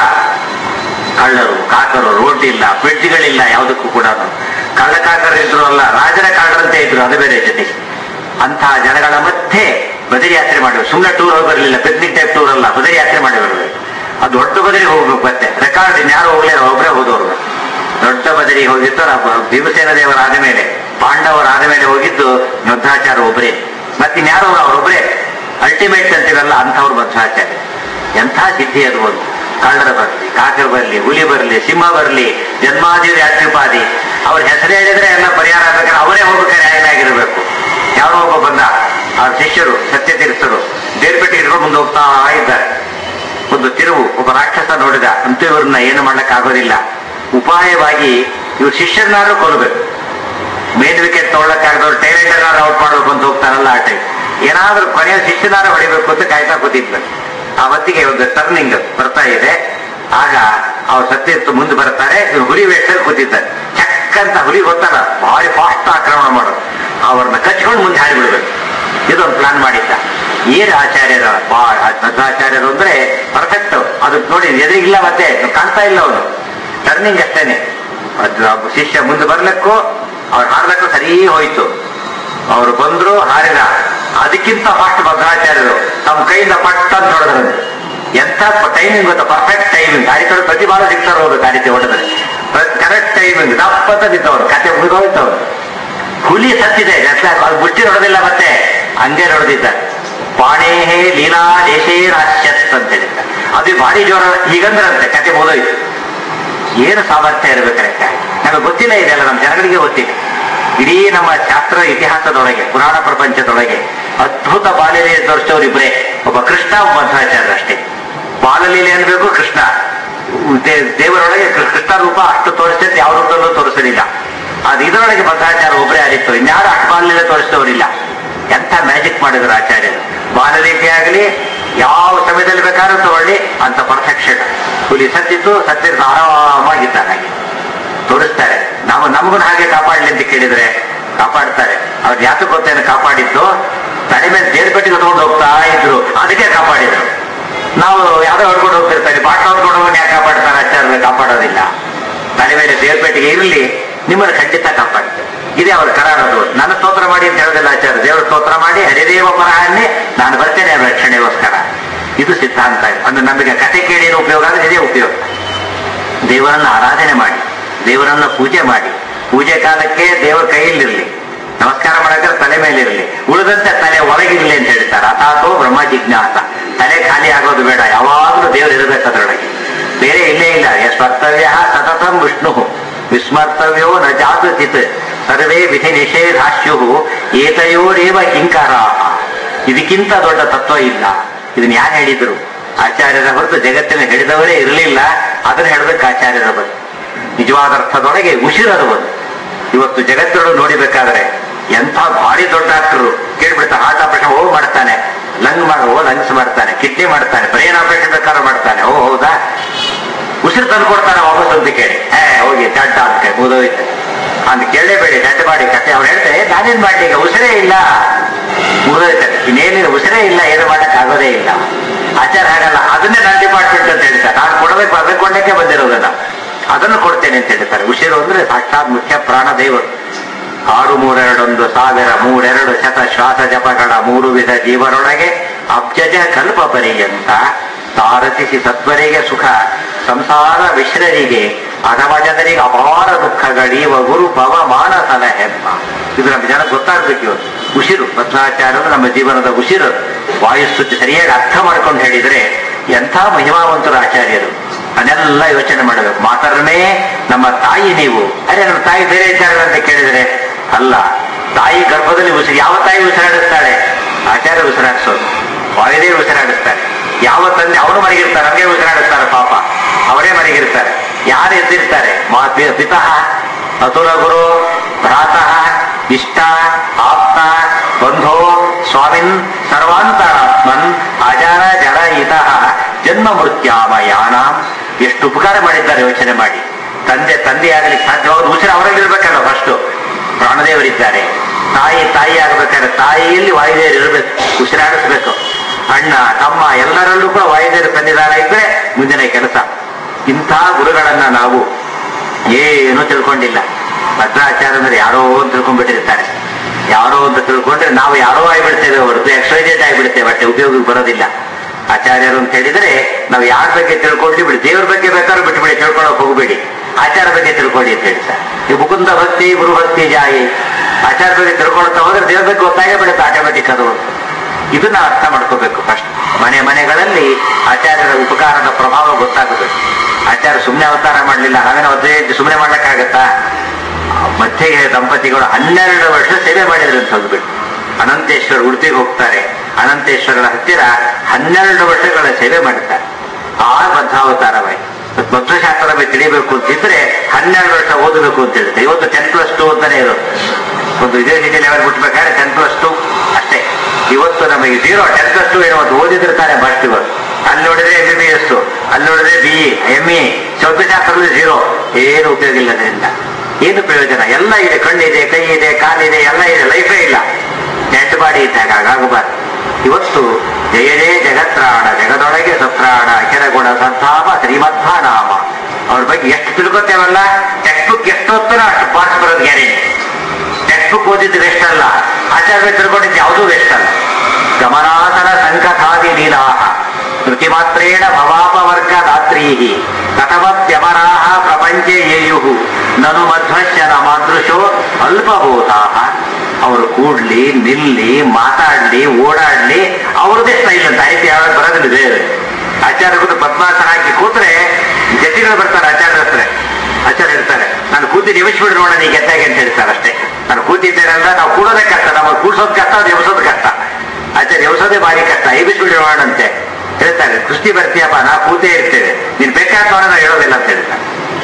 ಕಳ್ಳರು ಕಾಕರು ರೋಡ್ ಇಲ್ಲ ಬ್ರಿಡ್ಜ್ಗಳಿಲ್ಲ ಯಾವುದಕ್ಕೂ ಕೂಡ ಕಳ್ಳ ಕಾಕರು ಇದ್ರು ಅಲ್ಲ ರಾಜರ ಕಾಳರಂತೆ ಇದ್ರು ಅದು ಬೇರೆ ಜೊತೆಗೆ ಅಂತಹ ಜನಗಳ ಮಧ್ಯೆ ಬದರಿ ಯಾತ್ರೆ ಮಾಡಿ ಸುಮ್ಮನೆ ಟೂರ್ ಹೋಗಿ ಬರಲಿಲ್ಲ ಪಿಕ್ನಿಕ್ ಟೈಪ್ ಟೂರ್ ಅಲ್ಲ ಬದರಿ ಯಾತ್ರೆ ಮಾಡಿ ಬರಬೇಕು ಅದು ದೊಡ್ಡ ಬದರಿ ಹೋಗ್ಬೇಕು ಮತ್ತೆ ರೆಕಾರ್ಡ್ ಇನ್ಯಾರು ಹೋಗ್ಲಿಲ್ಲ ಒಬ್ಬರೇ ಹೋದವರು ದೊಡ್ಡ ಬದರಿ ಹೋಗಿದ್ದು ನಾವು ಭೀಮಸೇನ ದೇವರಾದ ಮೇಲೆ ಪಾಂಡವರಾದ ಮೇಲೆ ಹೋಗಿದ್ದು ಮಧ್ವಾಚಾರ ಒಬ್ಬರೇ ಮತ್ತಿನ್ಯಾರು ಅವರೊಬ್ಬರೇ ಅಲ್ಟಿಮೇಟ್ ಅಂತೀವಲ್ಲ ಅಂಥವ್ರು ಮಧ್ವಾಚಾರ್ಯ ಎಂಥ ಸಿದ್ಧಿ ಅದು ಒಂದು ಕಳ್ಳರ ಬರಲಿ ಕಾಕರ್ ಬರಲಿ ಹುಲಿ ಬರಲಿ ಸಿಂಹ ಬರಲಿ ಜನ್ಮಾದಿ ವ್ಯಾತ್ರಿಪಾದಿ ಅವ್ರ ಹೆಸರು ಹೇಳಿದ್ರೆ ಎಲ್ಲ ಪರಿಹಾರ ಆಗ್ಬೇಕಾದ್ರೆ ಅವರೇ ಹೋಗ್ಬೇಕಾದ್ರೆ ಏನಾಗಿರ್ಬೇಕು ಯಾರೋ ಒಬ್ಬ ಬಂದ ಅವ್ರ ಶಿಷ್ಯರು ಸತ್ಯ ತೀರ್ಥರು ಬೇರ್ಪೆಟ್ಟಿ ಇಟ್ಕೊಂಡು ಮುಂದೆ ಹೋಗ್ತಾ ಇದ್ದಾರೆ ಒಂದು ತಿರುವು ಒಬ್ಬ ರಾಕ್ಷಸ ನೋಡಿದ ಅಂತೂ ಇವ್ರನ್ನ ಏನು ಮಾಡ್ಲಿಕ್ಕೆ ಆಗೋದಿಲ್ಲ ಉಪಾಯವಾಗಿ ಇವ್ರ ಶಿಷ್ಯರನ್ನಾದ್ರೂ ಕೊಲ್ಲಬೇಕು ಮೇನ್ ವಿಕೆಟ್ ತಗೊಳ್ಳಕ್ಕಾಗದವ್ರು ಟೈಲೆಂಡರ್ ಔಟ್ ಮಾಡ್ಬೇಕು ಅಂತ ಹೋಗ್ತಾರಲ್ಲ ಆ ಟೈಮ್ ಏನಾದ್ರೂ ಕೊನೆಯ ಶಿಷ್ಯನಾರ ಹೊಡಿಬೇಕು ಅಂತ ಕಾಯ್ತಾ ಕೂತಿದ್ಲು ಆ ಹೊತ್ತಿಗೆ ಒಂದು ಟರ್ನಿಂಗ್ ಬರ್ತಾ ಇದೆ ಆಗ ಅವ್ರು ಸತ್ಯತ್ತು ಮುಂದೆ ಬರ್ತಾರೆ ಇವ್ರು ಹುಲಿ ವೇಷದಲ್ಲಿ ಕೂತಿದ್ದಾರೆ ಚಕ್ ಅಂತ ಹುಲಿ ಗೊತ್ತಲ್ಲ ಭಾರಿ ಫಾಸ್ಟ್ ಆಕ್ರಮಣ ಮಾಡೋದು ಅವ್ರನ್ನ ಕಚ್ಕೊಂಡು ಮುಂದೆ ಹಾಡಿ ಬಿಡ್ಬೇಕು ಇದೊಂದು ಪ್ಲಾನ್ ಮಾಡಿದ್ದ ಏನ್ ಆಚಾರ್ಯರ ಬಾ- ಮಧ್ವಾಚಾರ್ಯರು ಅಂದ್ರೆ ಪರ್ಫೆಕ್ಟ್ ಅದು ನೋಡಿ ಎದುರಿಗಿಲ್ಲ ಮತ್ತೆ ಕಾಣ್ತಾ ಇಲ್ಲ ಅವನು ಟರ್ನಿಂಗ್ ಅಷ್ಟೇನೆ ಅದು ಒಬ್ಬ ಶಿಷ್ಯ ಮುಂದೆ ಬರ್ಲಿಕ್ಕೂ ಅವ್ರು ಹಾಡ್ಲಕ್ಕೂ ಸರಿ ಹೋಯ್ತು ಅವರು ಬಂದ್ರು ಹಾರಿದ ಅದಕ್ಕಿಂತ ಫಾಸ್ಟ್ ಭದ್ರಾಚಾರ್ಯರು ತಮ್ಮ ಕೈಯಿಂದ ಪಟ್ಟ ಅಂತ ಹೊಡೆದ್ರು ಎಂತ ಟೈಮಿಂಗ್ ಗೊತ್ತಾ ಪರ್ಫೆಕ್ಟ್ ಟೈಮಿಂಗ್ ಗಾಡಿ ಕಡೆ ಪ್ರತಿ ಬಾರ ಸಿಗ್ತಾರ ಹೋಗ್ಬೇಕು ಆ ರೀತಿ ಹೊಡೆದ್ರೆ ಕರೆಕ್ಟ್ ಟೈಮಿಂಗ್ ದಪ್ಪತ್ತ ಬಿದ್ದವ್ರು ಕತೆ ಮುಗಿದೋಯ್ತವ್ರು ಹುಲಿ ಸತ್ತಿದೆ ಜಟ್ಲ ಅದು ಬುಟ್ಟಿ ನೋಡೋದಿಲ್ಲ ಮತ್ತೆ ಹಂಗೆ ನೋಡ್ದಿದ್ದ ಪಾಣೇಹೇ ಲೀಲಾ ದೇಶೇ ರಾಶ್ಯತ್ ಅಂತ ಹೇಳಿದ್ದ ಅದು ಭಾರಿ ಜೋರ ಹೀಗಂದ್ರಂತೆ ಕತೆ ಮುಗಿದೋಯ್ತು ಏನು ಸಾಮರ್ಥ್ಯ ಇರಬೇಕಾರೆ ನಮಗೆ ಗೊತ್ತಿಲ್ಲ ಇದೆಲ್ಲ ನಮ್ಮ ಜನಗಳಿಗೆ ಗೊತ್ತಿಲ್ಲ ಇಡೀ ನಮ್ಮ ಶಾಸ್ತ್ರ ಇತಿಹಾಸದೊಳಗೆ ಪುರಾಣ ಪ್ರಪಂಚದೊಳಗೆ ಅದ್ಭುತ ಬಾಲಲೀಲೆ ತೋರಿಸೋರು ಇಬ್ಬರೇ ಒಬ್ಬ ಕೃಷ್ಣ ಒಬ್ಬ ಮಧ್ವಾಚಾರ್ಯ ಅಷ್ಟೇ ಬಾಲಲೀಲೆ ಅನ್ಬೇಕು ಕೃಷ್ಣ ದೇ- ದೇವರೊಳಗೆ ಕೃ- ಕೃಷ್ಣ ರೂಪ ಅಷ್ಟು ತೋರಿಸಿದ್ರೆ ಯಾವ ರೂಪದಲ್ಲೂ ತೋರಿಸಲಿಲ್ಲ ಅದು ಇದರೊಳಗೆ ಮಧ್ವಾಚಾರ್ಯ ಒಬ್ಬರೇ ಆದಿತ್ತು ಇನ್ಯಾರು ಅಷ್ಟು ಬಾಲಲೀಲೆ ತೋರಿಸಿದವರಿಲ್ಲ ಎಂಥ ಮ್ಯಾಜಿಕ್ ಮಾಡಿದ್ರು ಆಚಾರ್ಯರು ಬಾಲಲೀಲೆ ಆಗಲಿ ಯಾವ ಸಮಯದಲ್ಲಿ ಬೇಕಾದ್ರೂ ತಗೊಳ್ಳಿ ಅಂತ ಪರ್ಫೆಕ್ಷನ್ ಹುಲಿ ಸತ್ತಿದ್ದು ಸತ್ತಿದ್ದು ಆರಾಮಾಗಿದ್ದಾರೆ ಹಾಗೆ ತೋರಿಸ್ತಾರೆ ನಾವು ನಮಗೂ ಹಾಗೆ ಕಾಪಾಡಲಿ ಅಂತ ಕೇಳಿದ್ರೆ ಕಾಪಾಡ್ತಾರೆ ಅವ್ರು ಯಾತಕ್ಕೆ ಗೊತ್ತೇನು ಕಾಪಾಡಿದ್ದು ತಲೆ ಮೇಲೆ ದೇರ್ಪಟ್ಟಿಗೆ ತಗೊಂಡು ಹೋಗ್ತಾ ಇದ್ರು ಅದಕ್ಕೆ ಕಾಪಾಡಿದ್ರು ನಾವು ಯಾವ್ದೋ ಹೊಡ್ಕೊಂಡು ಹೋಗ್ತಿರ್ತಾರೆ ಬಾಟ್ಲ ಹೊಡ್ಕೊಂಡು ಹೋಗೋಣ ಯಾಕೆ ಕಾಪಾಡ್ತಾರೆ ಆಚಾರ್ಯ ಕಾಪಾಡೋದಿಲ್ಲ ತಲೆ ಮೇಲೆ ದೇರ್ಪೇಟೆಗೆ ಇರಲಿ ನಿಮ್ಮನ್ನು ಖಂಡಿತ ಕಾಪಾಡ್ತಾರೆ ಇದೇ ಅವ್ರ ಕರಾರದು ನನ್ನ ಸ್ತೋತ್ರ ಮಾಡಿ ಅಂತ ಹೇಳೋದಿಲ್ಲ ಆಚಾರ್ಯ ದೇವರ ಸ್ತೋತ್ರ ಮಾಡಿ ಹರಿದೇವ ಪರಹನ್ನೇ ನಾನು ಬರ್ತೇನೆ ಅವ್ರ ರಕ್ಷಣೆಗೋಸ್ಕರ ಇದು ಸಿದ್ಧಾಂತ ಅಂದ್ರೆ ನಮಗೆ ಕತೆ ಕೇಳಿನ ಉಪಯೋಗ ಅಂದ್ರೆ ಇದೇ ಉಪಯೋಗ ದೇವರನ್ನ ಆರಾಧನೆ ಮಾಡಿ ದೇವರನ್ನ ಪೂಜೆ ಮಾಡಿ ಪೂಜೆ ಕಾಲಕ್ಕೆ ದೇವರ ಕೈಯಲ್ಲಿರಲಿ ನಮಸ್ಕಾರ ಮಾಡಕ್ಕೆ ತಲೆ ಮೇಲಿರಲಿ ಉಳಿದಂತೆ ತಲೆ ಒಳಗಿರಲಿ ಅಂತ ಹೇಳ್ತಾರೆ ಅಥಾತೋ ಬ್ರಹ್ಮ ಜಿಜ್ಞಾಸ ತಲೆ ಖಾಲಿ ಆಗೋದು ಬೇಡ ಯಾವಾಗಲೂ ದೇವರು ಇರಬೇಕು ಅದರೊಳಗೆ ಬೇರೆ ಇಲ್ಲೇ ಇಲ್ಲ ಯಸ್ಮರ್ತವ್ಯ ಸತತಂ ವಿಷ್ಣು ವಿಸ್ಮರ್ತವ್ಯೋ ನ ಜಾತು ಚಿತ್ ಸರ್ವೇ ವಿಧಿ ನಿಷೇಧಾಶ್ಯು ಏತಯೋರೇವ ಕಿಂಕಾರ ಇದಕ್ಕಿಂತ ದೊಡ್ಡ ತತ್ವ ಇಲ್ಲ ಇದನ್ನ ಯಾರು ಹೇಳಿದ್ರು ಆಚಾರ್ಯರ ಹೊರತು ಜಗತ್ತಿನ ಹೇಳಿದವರೇ ಇರಲಿಲ್ಲ ಅದನ್ನ ಹೇಳಬೇಕು ಆಚಾರ್ಯರ ಬಗ್ಗೆ ನಿಜವಾದ ಅರ್ಥದೊಳಗೆ ಉಸಿರದು ಬಂದು ಇವತ್ತು ಜಗತ್ತೊಳಗೆ ನೋಡಿಬೇಕಾದ್ರೆ ಎಂಥ ಭಾರಿ ದೊಡ್ಡ ಡಾಕ್ಟರು ಕೇಳ್ಬಿಡ್ತಾರೆ ಹಾರ್ಟ್ ಆಪರೇಷನ್ ಓ ಮಾಡ್ತಾನೆ ಲಂಗ್ ಮಾಡ ಓ ಲಂಗ್ಸ್ ಮಾಡ್ತಾನೆ ಕಿಡ್ನಿ ಮಾಡ್ತಾನೆ ಬ್ರೈನ್ ಆಪರೇಷನ್ ಬೇಕಾದ್ರೆ ಮಾಡ್ತಾನೆ ಓ ಹೌದಾ ಉಸಿರು ತಂದು ಕೊಡ್ತಾನೆ ವಾಪಸ್ ಅಂತ ಕೇಳಿ ಹೇ ಹೋಗಿ ದಡ್ಡ ಅಂತ ಮುಗಿದೋಯ್ತು ಅಂತ ಕೇಳಲೇಬೇಡಿ ದಡ್ಡ ಮಾಡಿ ಕತೆ ಅವ್ರು ಹೇಳ್ತಾರೆ ನಾನೇನ್ ಮಾಡ್ಲಿ ಈಗ ಉಸಿರೇ ಇಲ್ಲ ಮುಗಿದೋಯ್ತಾರೆ ಇನ್ನೇನಿಲ್ಲ ಉಸಿರೇ ಇಲ್ಲ ಏನು ಮಾಡಕ್ ಆಗೋದೇ ಇಲ್ಲ ಆಚಾರ ಹಾಗಲ್ಲ ಅದನ್ನೇ ನನ್ನ ಡಿಪಾರ್ಟ್ಮೆಂಟ್ ಅಂತ ಹೇಳ್ತಾರೆ ನಾನು ಕೊಡಬೇಕು ಅದಕ್ಕೆ ಕೊಂಡಕ್ಕೆ ಬಂದಿರೋದನ್ನ ಅದನ್ನು ಕೊಡ್ತೇನೆ ಅಂತ ಹೇಳ್ತಾರೆ ಉಸಿರು ಅಂದ್ರೆ ಸಾಕ್ಷಾತ್ ಮುಖ್ಯ ಪ್ರಾಣ ದೇವರು ಆರು ಮೂರೆರಡೊಂದು ಸಾವಿರ ಮೂರೆರಡು ಶತ ಶ್ವಾಸ ಜಪಗಳ ಮೂರು ವಿಧ ಜೀವರೊಳಗೆ ಅಬ್ಜಜ ಕಲ್ಪ ಪರ್ಯಂತ ತಾರಸಿಸಿ ಸತ್ವರಿಗೆ ಸುಖ ಸಂಸಾರ ವಿಶ್ರರಿಗೆ ಅಧಮ ಜನರಿಗೆ ಅಪಾರ ದುಃಖಗಳೀವ ಗುರು ಪವ ಮಾನಸನ ಹೆಮ್ಮ ಇದು ನಮ್ಮ ಜನ ಗೊತ್ತಾಗ್ಬೇಕು ಇವತ್ತು ಉಸಿರು ಪದ್ಮಾಚಾರ್ಯರು ನಮ್ಮ ಜೀವನದ ಉಸಿರು ವಾಯುಸ್ತುತಿ ಸರಿಯಾಗಿ ಅರ್ಥ ಮಾಡ್ಕೊಂಡು ಹೇಳಿದ್ರೆ ಎಂಥ ಮಹಿಮಾವಂತರು ಆಚಾರ್ಯರು ಅದನ್ನೆಲ್ಲ ಯೋಚನೆ ಮಾಡಬೇಕು ಮಾತರನೇ ನಮ್ಮ ತಾಯಿ ನೀವು ಅರೆ ನಮ್ಮ ತಾಯಿ ಬೇರೆ ಇದ್ದಾರೆ ಅಂತ ಕೇಳಿದ್ರೆ ಅಲ್ಲ ತಾಯಿ ಗರ್ಭದಲ್ಲಿ ಉಸಿರು ಯಾವ ತಾಯಿ ಉಸಿರಾಡಿಸ್ತಾಳೆ ಆಚಾರ್ಯ ಉಸಿರಾಡಿಸೋದು ವಾಯುದೇವ ಉಸಿರಾಡಿಸ್ತಾರೆ ಯಾವ ತಂದೆ ಅವರು ಮನೆಗಿರ್ತಾರೆ ನಮಗೆ ಉಸಿರಾಡಿಸ್ತಾರೆ ಪಾಪ ಅವರೇ ಮನೆಗಿರ್ತಾರೆ ಯಾರು ಎದ್ದಿರ್ತಾರೆ ಮಾ ಪಿ- ಪಿತಃ ಅತುರ ಗುರು ಭ್ರಾತಃ ಇಷ್ಟ ಆಪ್ತ ಬಂಧೋ ಸ್ವಾಮಿನ್ ಸರ್ವಾಂತರಾತ್ಮನ್ ಅಜರ ಜರ ಇತಃ ಜನ್ಮ ಮೃತ್ಯಾಮಯಾನ ಎಷ್ಟು ಉಪಕಾರ ಮಾಡಿದ್ದಾರೆ ಯೋಚನೆ ಮಾಡಿ ತಂದೆ ತಂದೆ ಆಗಲಿಕ್ಕೆ ಸಾಧ್ಯವಾದ ಉಸಿರು ಅವರಲ್ಲಿರ್ಬೇಕಲ್ಲ ಫಸ್ಟು ಪ್ರಾಣದೇವರಿದ್ದಾರೆ ತಾಯಿ ತಾಯಿ ಆಗ್ಬೇಕಾದ್ರೆ ತಾಯಿಯಲ್ಲಿ ವಾಯುದೇವರು ಇರಬೇಕು ಉಸಿರಾಡಿಸ್ಬೇಕು ಅಣ್ಣ ತಮ್ಮ ಎಲ್ಲರಲ್ಲೂ ಕೂಡ ವಾಯುದೇವರು ಸನ್ನಿಧಾನ ಇದ್ರೆ ಮುಂದಿನ ಕೆಲಸ ಇಂಥ ಗುರುಗಳನ್ನ ನಾವು ಏನು ತಿಳ್ಕೊಂಡಿಲ್ಲ ಭದ್ರಾಚಾರ್ಯ ಅಂದ್ರೆ ಯಾರೋ ಅಂತ ತಿಳ್ಕೊಂಡ್ಬಿಟ್ಟಿರ್ತಾರೆ ಯಾರೋ ಅಂತ ತಿಳ್ಕೊಂಡ್ರೆ ನಾವು ಯಾರೋ ಆಗಿಬಿಡ್ತೇವೆ ಹೊರತು ಎಕ್ಸೈಟೆಡ್ ಆಗಿಬಿಡ್ತೇವೆ ಬಟ್ಟೆ ಉಪಯೋಗಕ್ಕೆ ಬರೋದಿಲ್ಲ ಆಚಾರ್ಯರು ಅಂತ ಹೇಳಿದ್ರೆ ನಾವು ಯಾರ ಬಗ್ಗೆ ತಿಳ್ಕೊಂಡ್ಲಿ ಬಿಡಿ ದೇವ್ರ ಬಗ್ಗೆ ಬೇಕಾದ್ರೂ ಬಿಟ್ಟುಬಿಡಿ ತಿಳ್ಕೊಳಕ್ ಹೋಗಬೇಡಿ ಆಚಾರ ಬಗ್ಗೆ ತಿಳ್ಕೊಳ್ಳಿ ಅಂತ ಹೇಳ್ತಾರೆ ಈ ಮುಕುಂದ ಭಕ್ತಿ ಗುರು ಭಕ್ತಿ ಜಾಯಿ ಆಚಾರ ಬಗ್ಗೆ ತಿಳ್ಕೊಳ್ತಾ ಹೋದ್ರೆ ದೇವ್ರ ಬಗ್ಗೆ ಗೊತ್ತಾಗೇ ಬಿಡುತ್ತೆ ಆಟೋಮೆಟಿಕ್ ಅದು ಇದನ್ನ ಅರ್ಥ ಮಾಡ್ಕೋಬೇಕು ಫಸ್ಟ್ ಮನೆ ಮನೆಗಳಲ್ಲಿ ಆಚಾರ್ಯರ ಉಪಕಾರದ ಪ್ರಭಾವ ಗೊತ್ತಾಗಬೇಕು ಆಚಾರ್ಯ ಸುಮ್ಮನೆ ಅವತಾರ ಮಾಡಲಿಲ್ಲ ನಾವೇನು ಅದೇ ಸುಮ್ಮನೆ ಮಾಡ್ಲಿಕ್ಕಾಗತ್ತಾ ಮಧ್ಯೆ ದಂಪತಿಗಳು ಹನ್ನೆರಡು ವರ್ಷ ಸೇವೆ ಮಾಡಿದ್ರು ಅಂತ ಹೋಗ್ಬಿಟ್ಟು ಅನಂತೇಶ್ವರ ಉಡುಪಿಗೆ ಹೋಗ್ತಾರೆ ಅನಂತೇಶ್ವರರ ಹತ್ತಿರ ಹನ್ನೆರಡು ವರ್ಷಗಳ ಸೇವೆ ಮಾಡ್ತಾರೆ ಆ ಬದ್ಧಾವತಾರವಾಯಿತು ಭಕ್ತಶಾಸ್ತ್ರ ಬಗ್ಗೆ ತಿಳಿಬೇಕು ಅಂತಿದ್ರೆ ಹನ್ನೆರಡು ವರ್ಷ ಓದಬೇಕು ಅಂತ ಹೇಳುತ್ತೆ ಇವತ್ತು ಟೆನ್ ಪ್ಲಸ್ ಟು ಅಂತಾನೆ ಇರೋದು ಒಂದು ಯೂನಿವರ್ಸಿಟಿ ಲೆವೆಲ್ ಬಿಟ್ಬೇಕಾದ್ರೆ ಟೆನ್ ಪ್ಲಸ್ ಟು ಅಷ್ಟೇ ಇವತ್ತು ನಮಗೆ ಜೀರೋ ಟೆನ್ ಪ್ಲಸ್ ಟು ಏನೋ ಒಂದು ಓದಿದಿರ್ತಾರೆ ಫಸ್ಟ್ ಇವತ್ತು ಅಲ್ಲಿ ನೋಡಿದ್ರೆ ಎಂ ಬಿ ಬಿ ಎಸ್ ಅಲ್ಲಿ ನೋಡಿದ್ರೆ ಬಿ ಎಂ ಎ ಸೌಖ್ಯಶಾಸ್ತ್ರದಲ್ಲಿ ಜೀರೋ ಏನು ಉಪಯೋಗ ಇಲ್ಲ ಅದರಿಂದ ಏನು ಪ್ರಯೋಜನ ಎಲ್ಲ ಇದೆ ಕಣ್ಣಿದೆ ಕೈ ಇದೆ ಕಾಲಿದೆ ಎಲ್ಲ ಇದೆ ಲೈಫೇ ಇಲ್ಲ ನೆಟ್ ಬಾಡಿ ಇದ್ದಾಗ ಹಾಗಾಗಬಾರ್ದು ಇವತ್ತು ಜಯ ಜಯ ಜಗತ್ರಾಣ ಜಗದೊಳಗೆ ಸತ್ರಾಣ ಅಖಿಲ ಗುಣ ಸಂತಾಪ ಶ್ರೀಮಧ್ವ ನಾಮ ಅವ್ರ ಬಗ್ಗೆ ಎಷ್ಟು ತಿಳ್ಕೊತೇವಲ್ಲ ಟೆಕ್ಸ್ಟ್ ಬುಕ್ ಎಷ್ಟು ಹೊತ್ತನ ಅಷ್ಟು ಪಾಸ್ ಬರೋದು ಗ್ಯಾರಂಟಿ ಟೆಕ್ಸ್ಟ್ ಬುಕ್ ಓದಿದ್ದು ವೇಸ್ಟ್ ಅಲ್ಲ ಆಚಾರ್ಯ ತಿಳ್ಕೊಂಡಿದ್ದು ಯಾವುದೂ ವೇಸ್ಟ್ ಅಲ್ಲ ಗಮನಾಸನ ಸಂಕಥಾದಿ ಲೀಲಾ ಶ್ರುತಿ ಮಾತ್ರೇಣ ಭವಾಪವರ್ಗ ದಾತ್ರೀ ಕಥಮಪ್ಯಮರಾಹ ಪ್ರಪಂಚೆ ಯೇಯು ನನು ಮಧ್ವಶ್ಯನ ಮಾದೃಶೋ ಅಲ್ಪಬೋಧಾ ಅವರು ಕೂಡ್ಲಿ ನಿಲ್ಲಿ ಮಾತಾಡ್ಲಿ ಓಡಾಡ್ಲಿ ಅವ್ರದೇ ಸ್ಟೈಲ್ ಅಂತ ಐತಿ ಯಾವಾಗ ಬರೋದಿಲ್ಲ ಬೇರೆ ಆಚಾರ್ಯಗಳು ಪದ್ಮಾಸನ ಹಾಕಿ ಕೂತ್ರೆ ಜತಿಗಳು ಬರ್ತಾರೆ ಆಚಾರ್ಯ ಹತ್ರ ಆಚಾರ್ಯ ಇರ್ತಾರೆ ನಾನು ಕೂತಿ ನಿಮಿಸ್ಬಿಡು ನೋಡ ನೀ ಗೆದ್ದಾಗೆ ಅಂತ ಹೇಳ್ತಾರೆ ಅಷ್ಟೇ ನಾನು ಕೂತಿದ್ದೇನೆ ಅಂದ್ರೆ ನಾವು ಕೂಡೋದೇ ಕಷ್ಟ ನಮಗೆ ಕೂಡ್ಸೋದು ಕಷ್ಟ ಅದು ಎಬ್ಸೋದು ಕಷ್ಟ ಆಚಾರ್ಯ ಎಬ್ಸೋದೇ ಭಾರಿ ಕಷ್ಟ ಎಬ್ಬಿಸ್ಬಿಡು ನೋಡಂತೆ ಹೇಳ್ತಾರೆ ಕುಸ್ತಿ ಬರ್ತೀಯಪ್ಪ ನಾ ಕೂತೇ ಇರ್ತೇವೆ ನೀನ್ ಬೇಕಾದ ನಾವು ಹೇಳೋದಿಲ್ಲ ಅಂತ ಹೇಳ್ತಾರೆ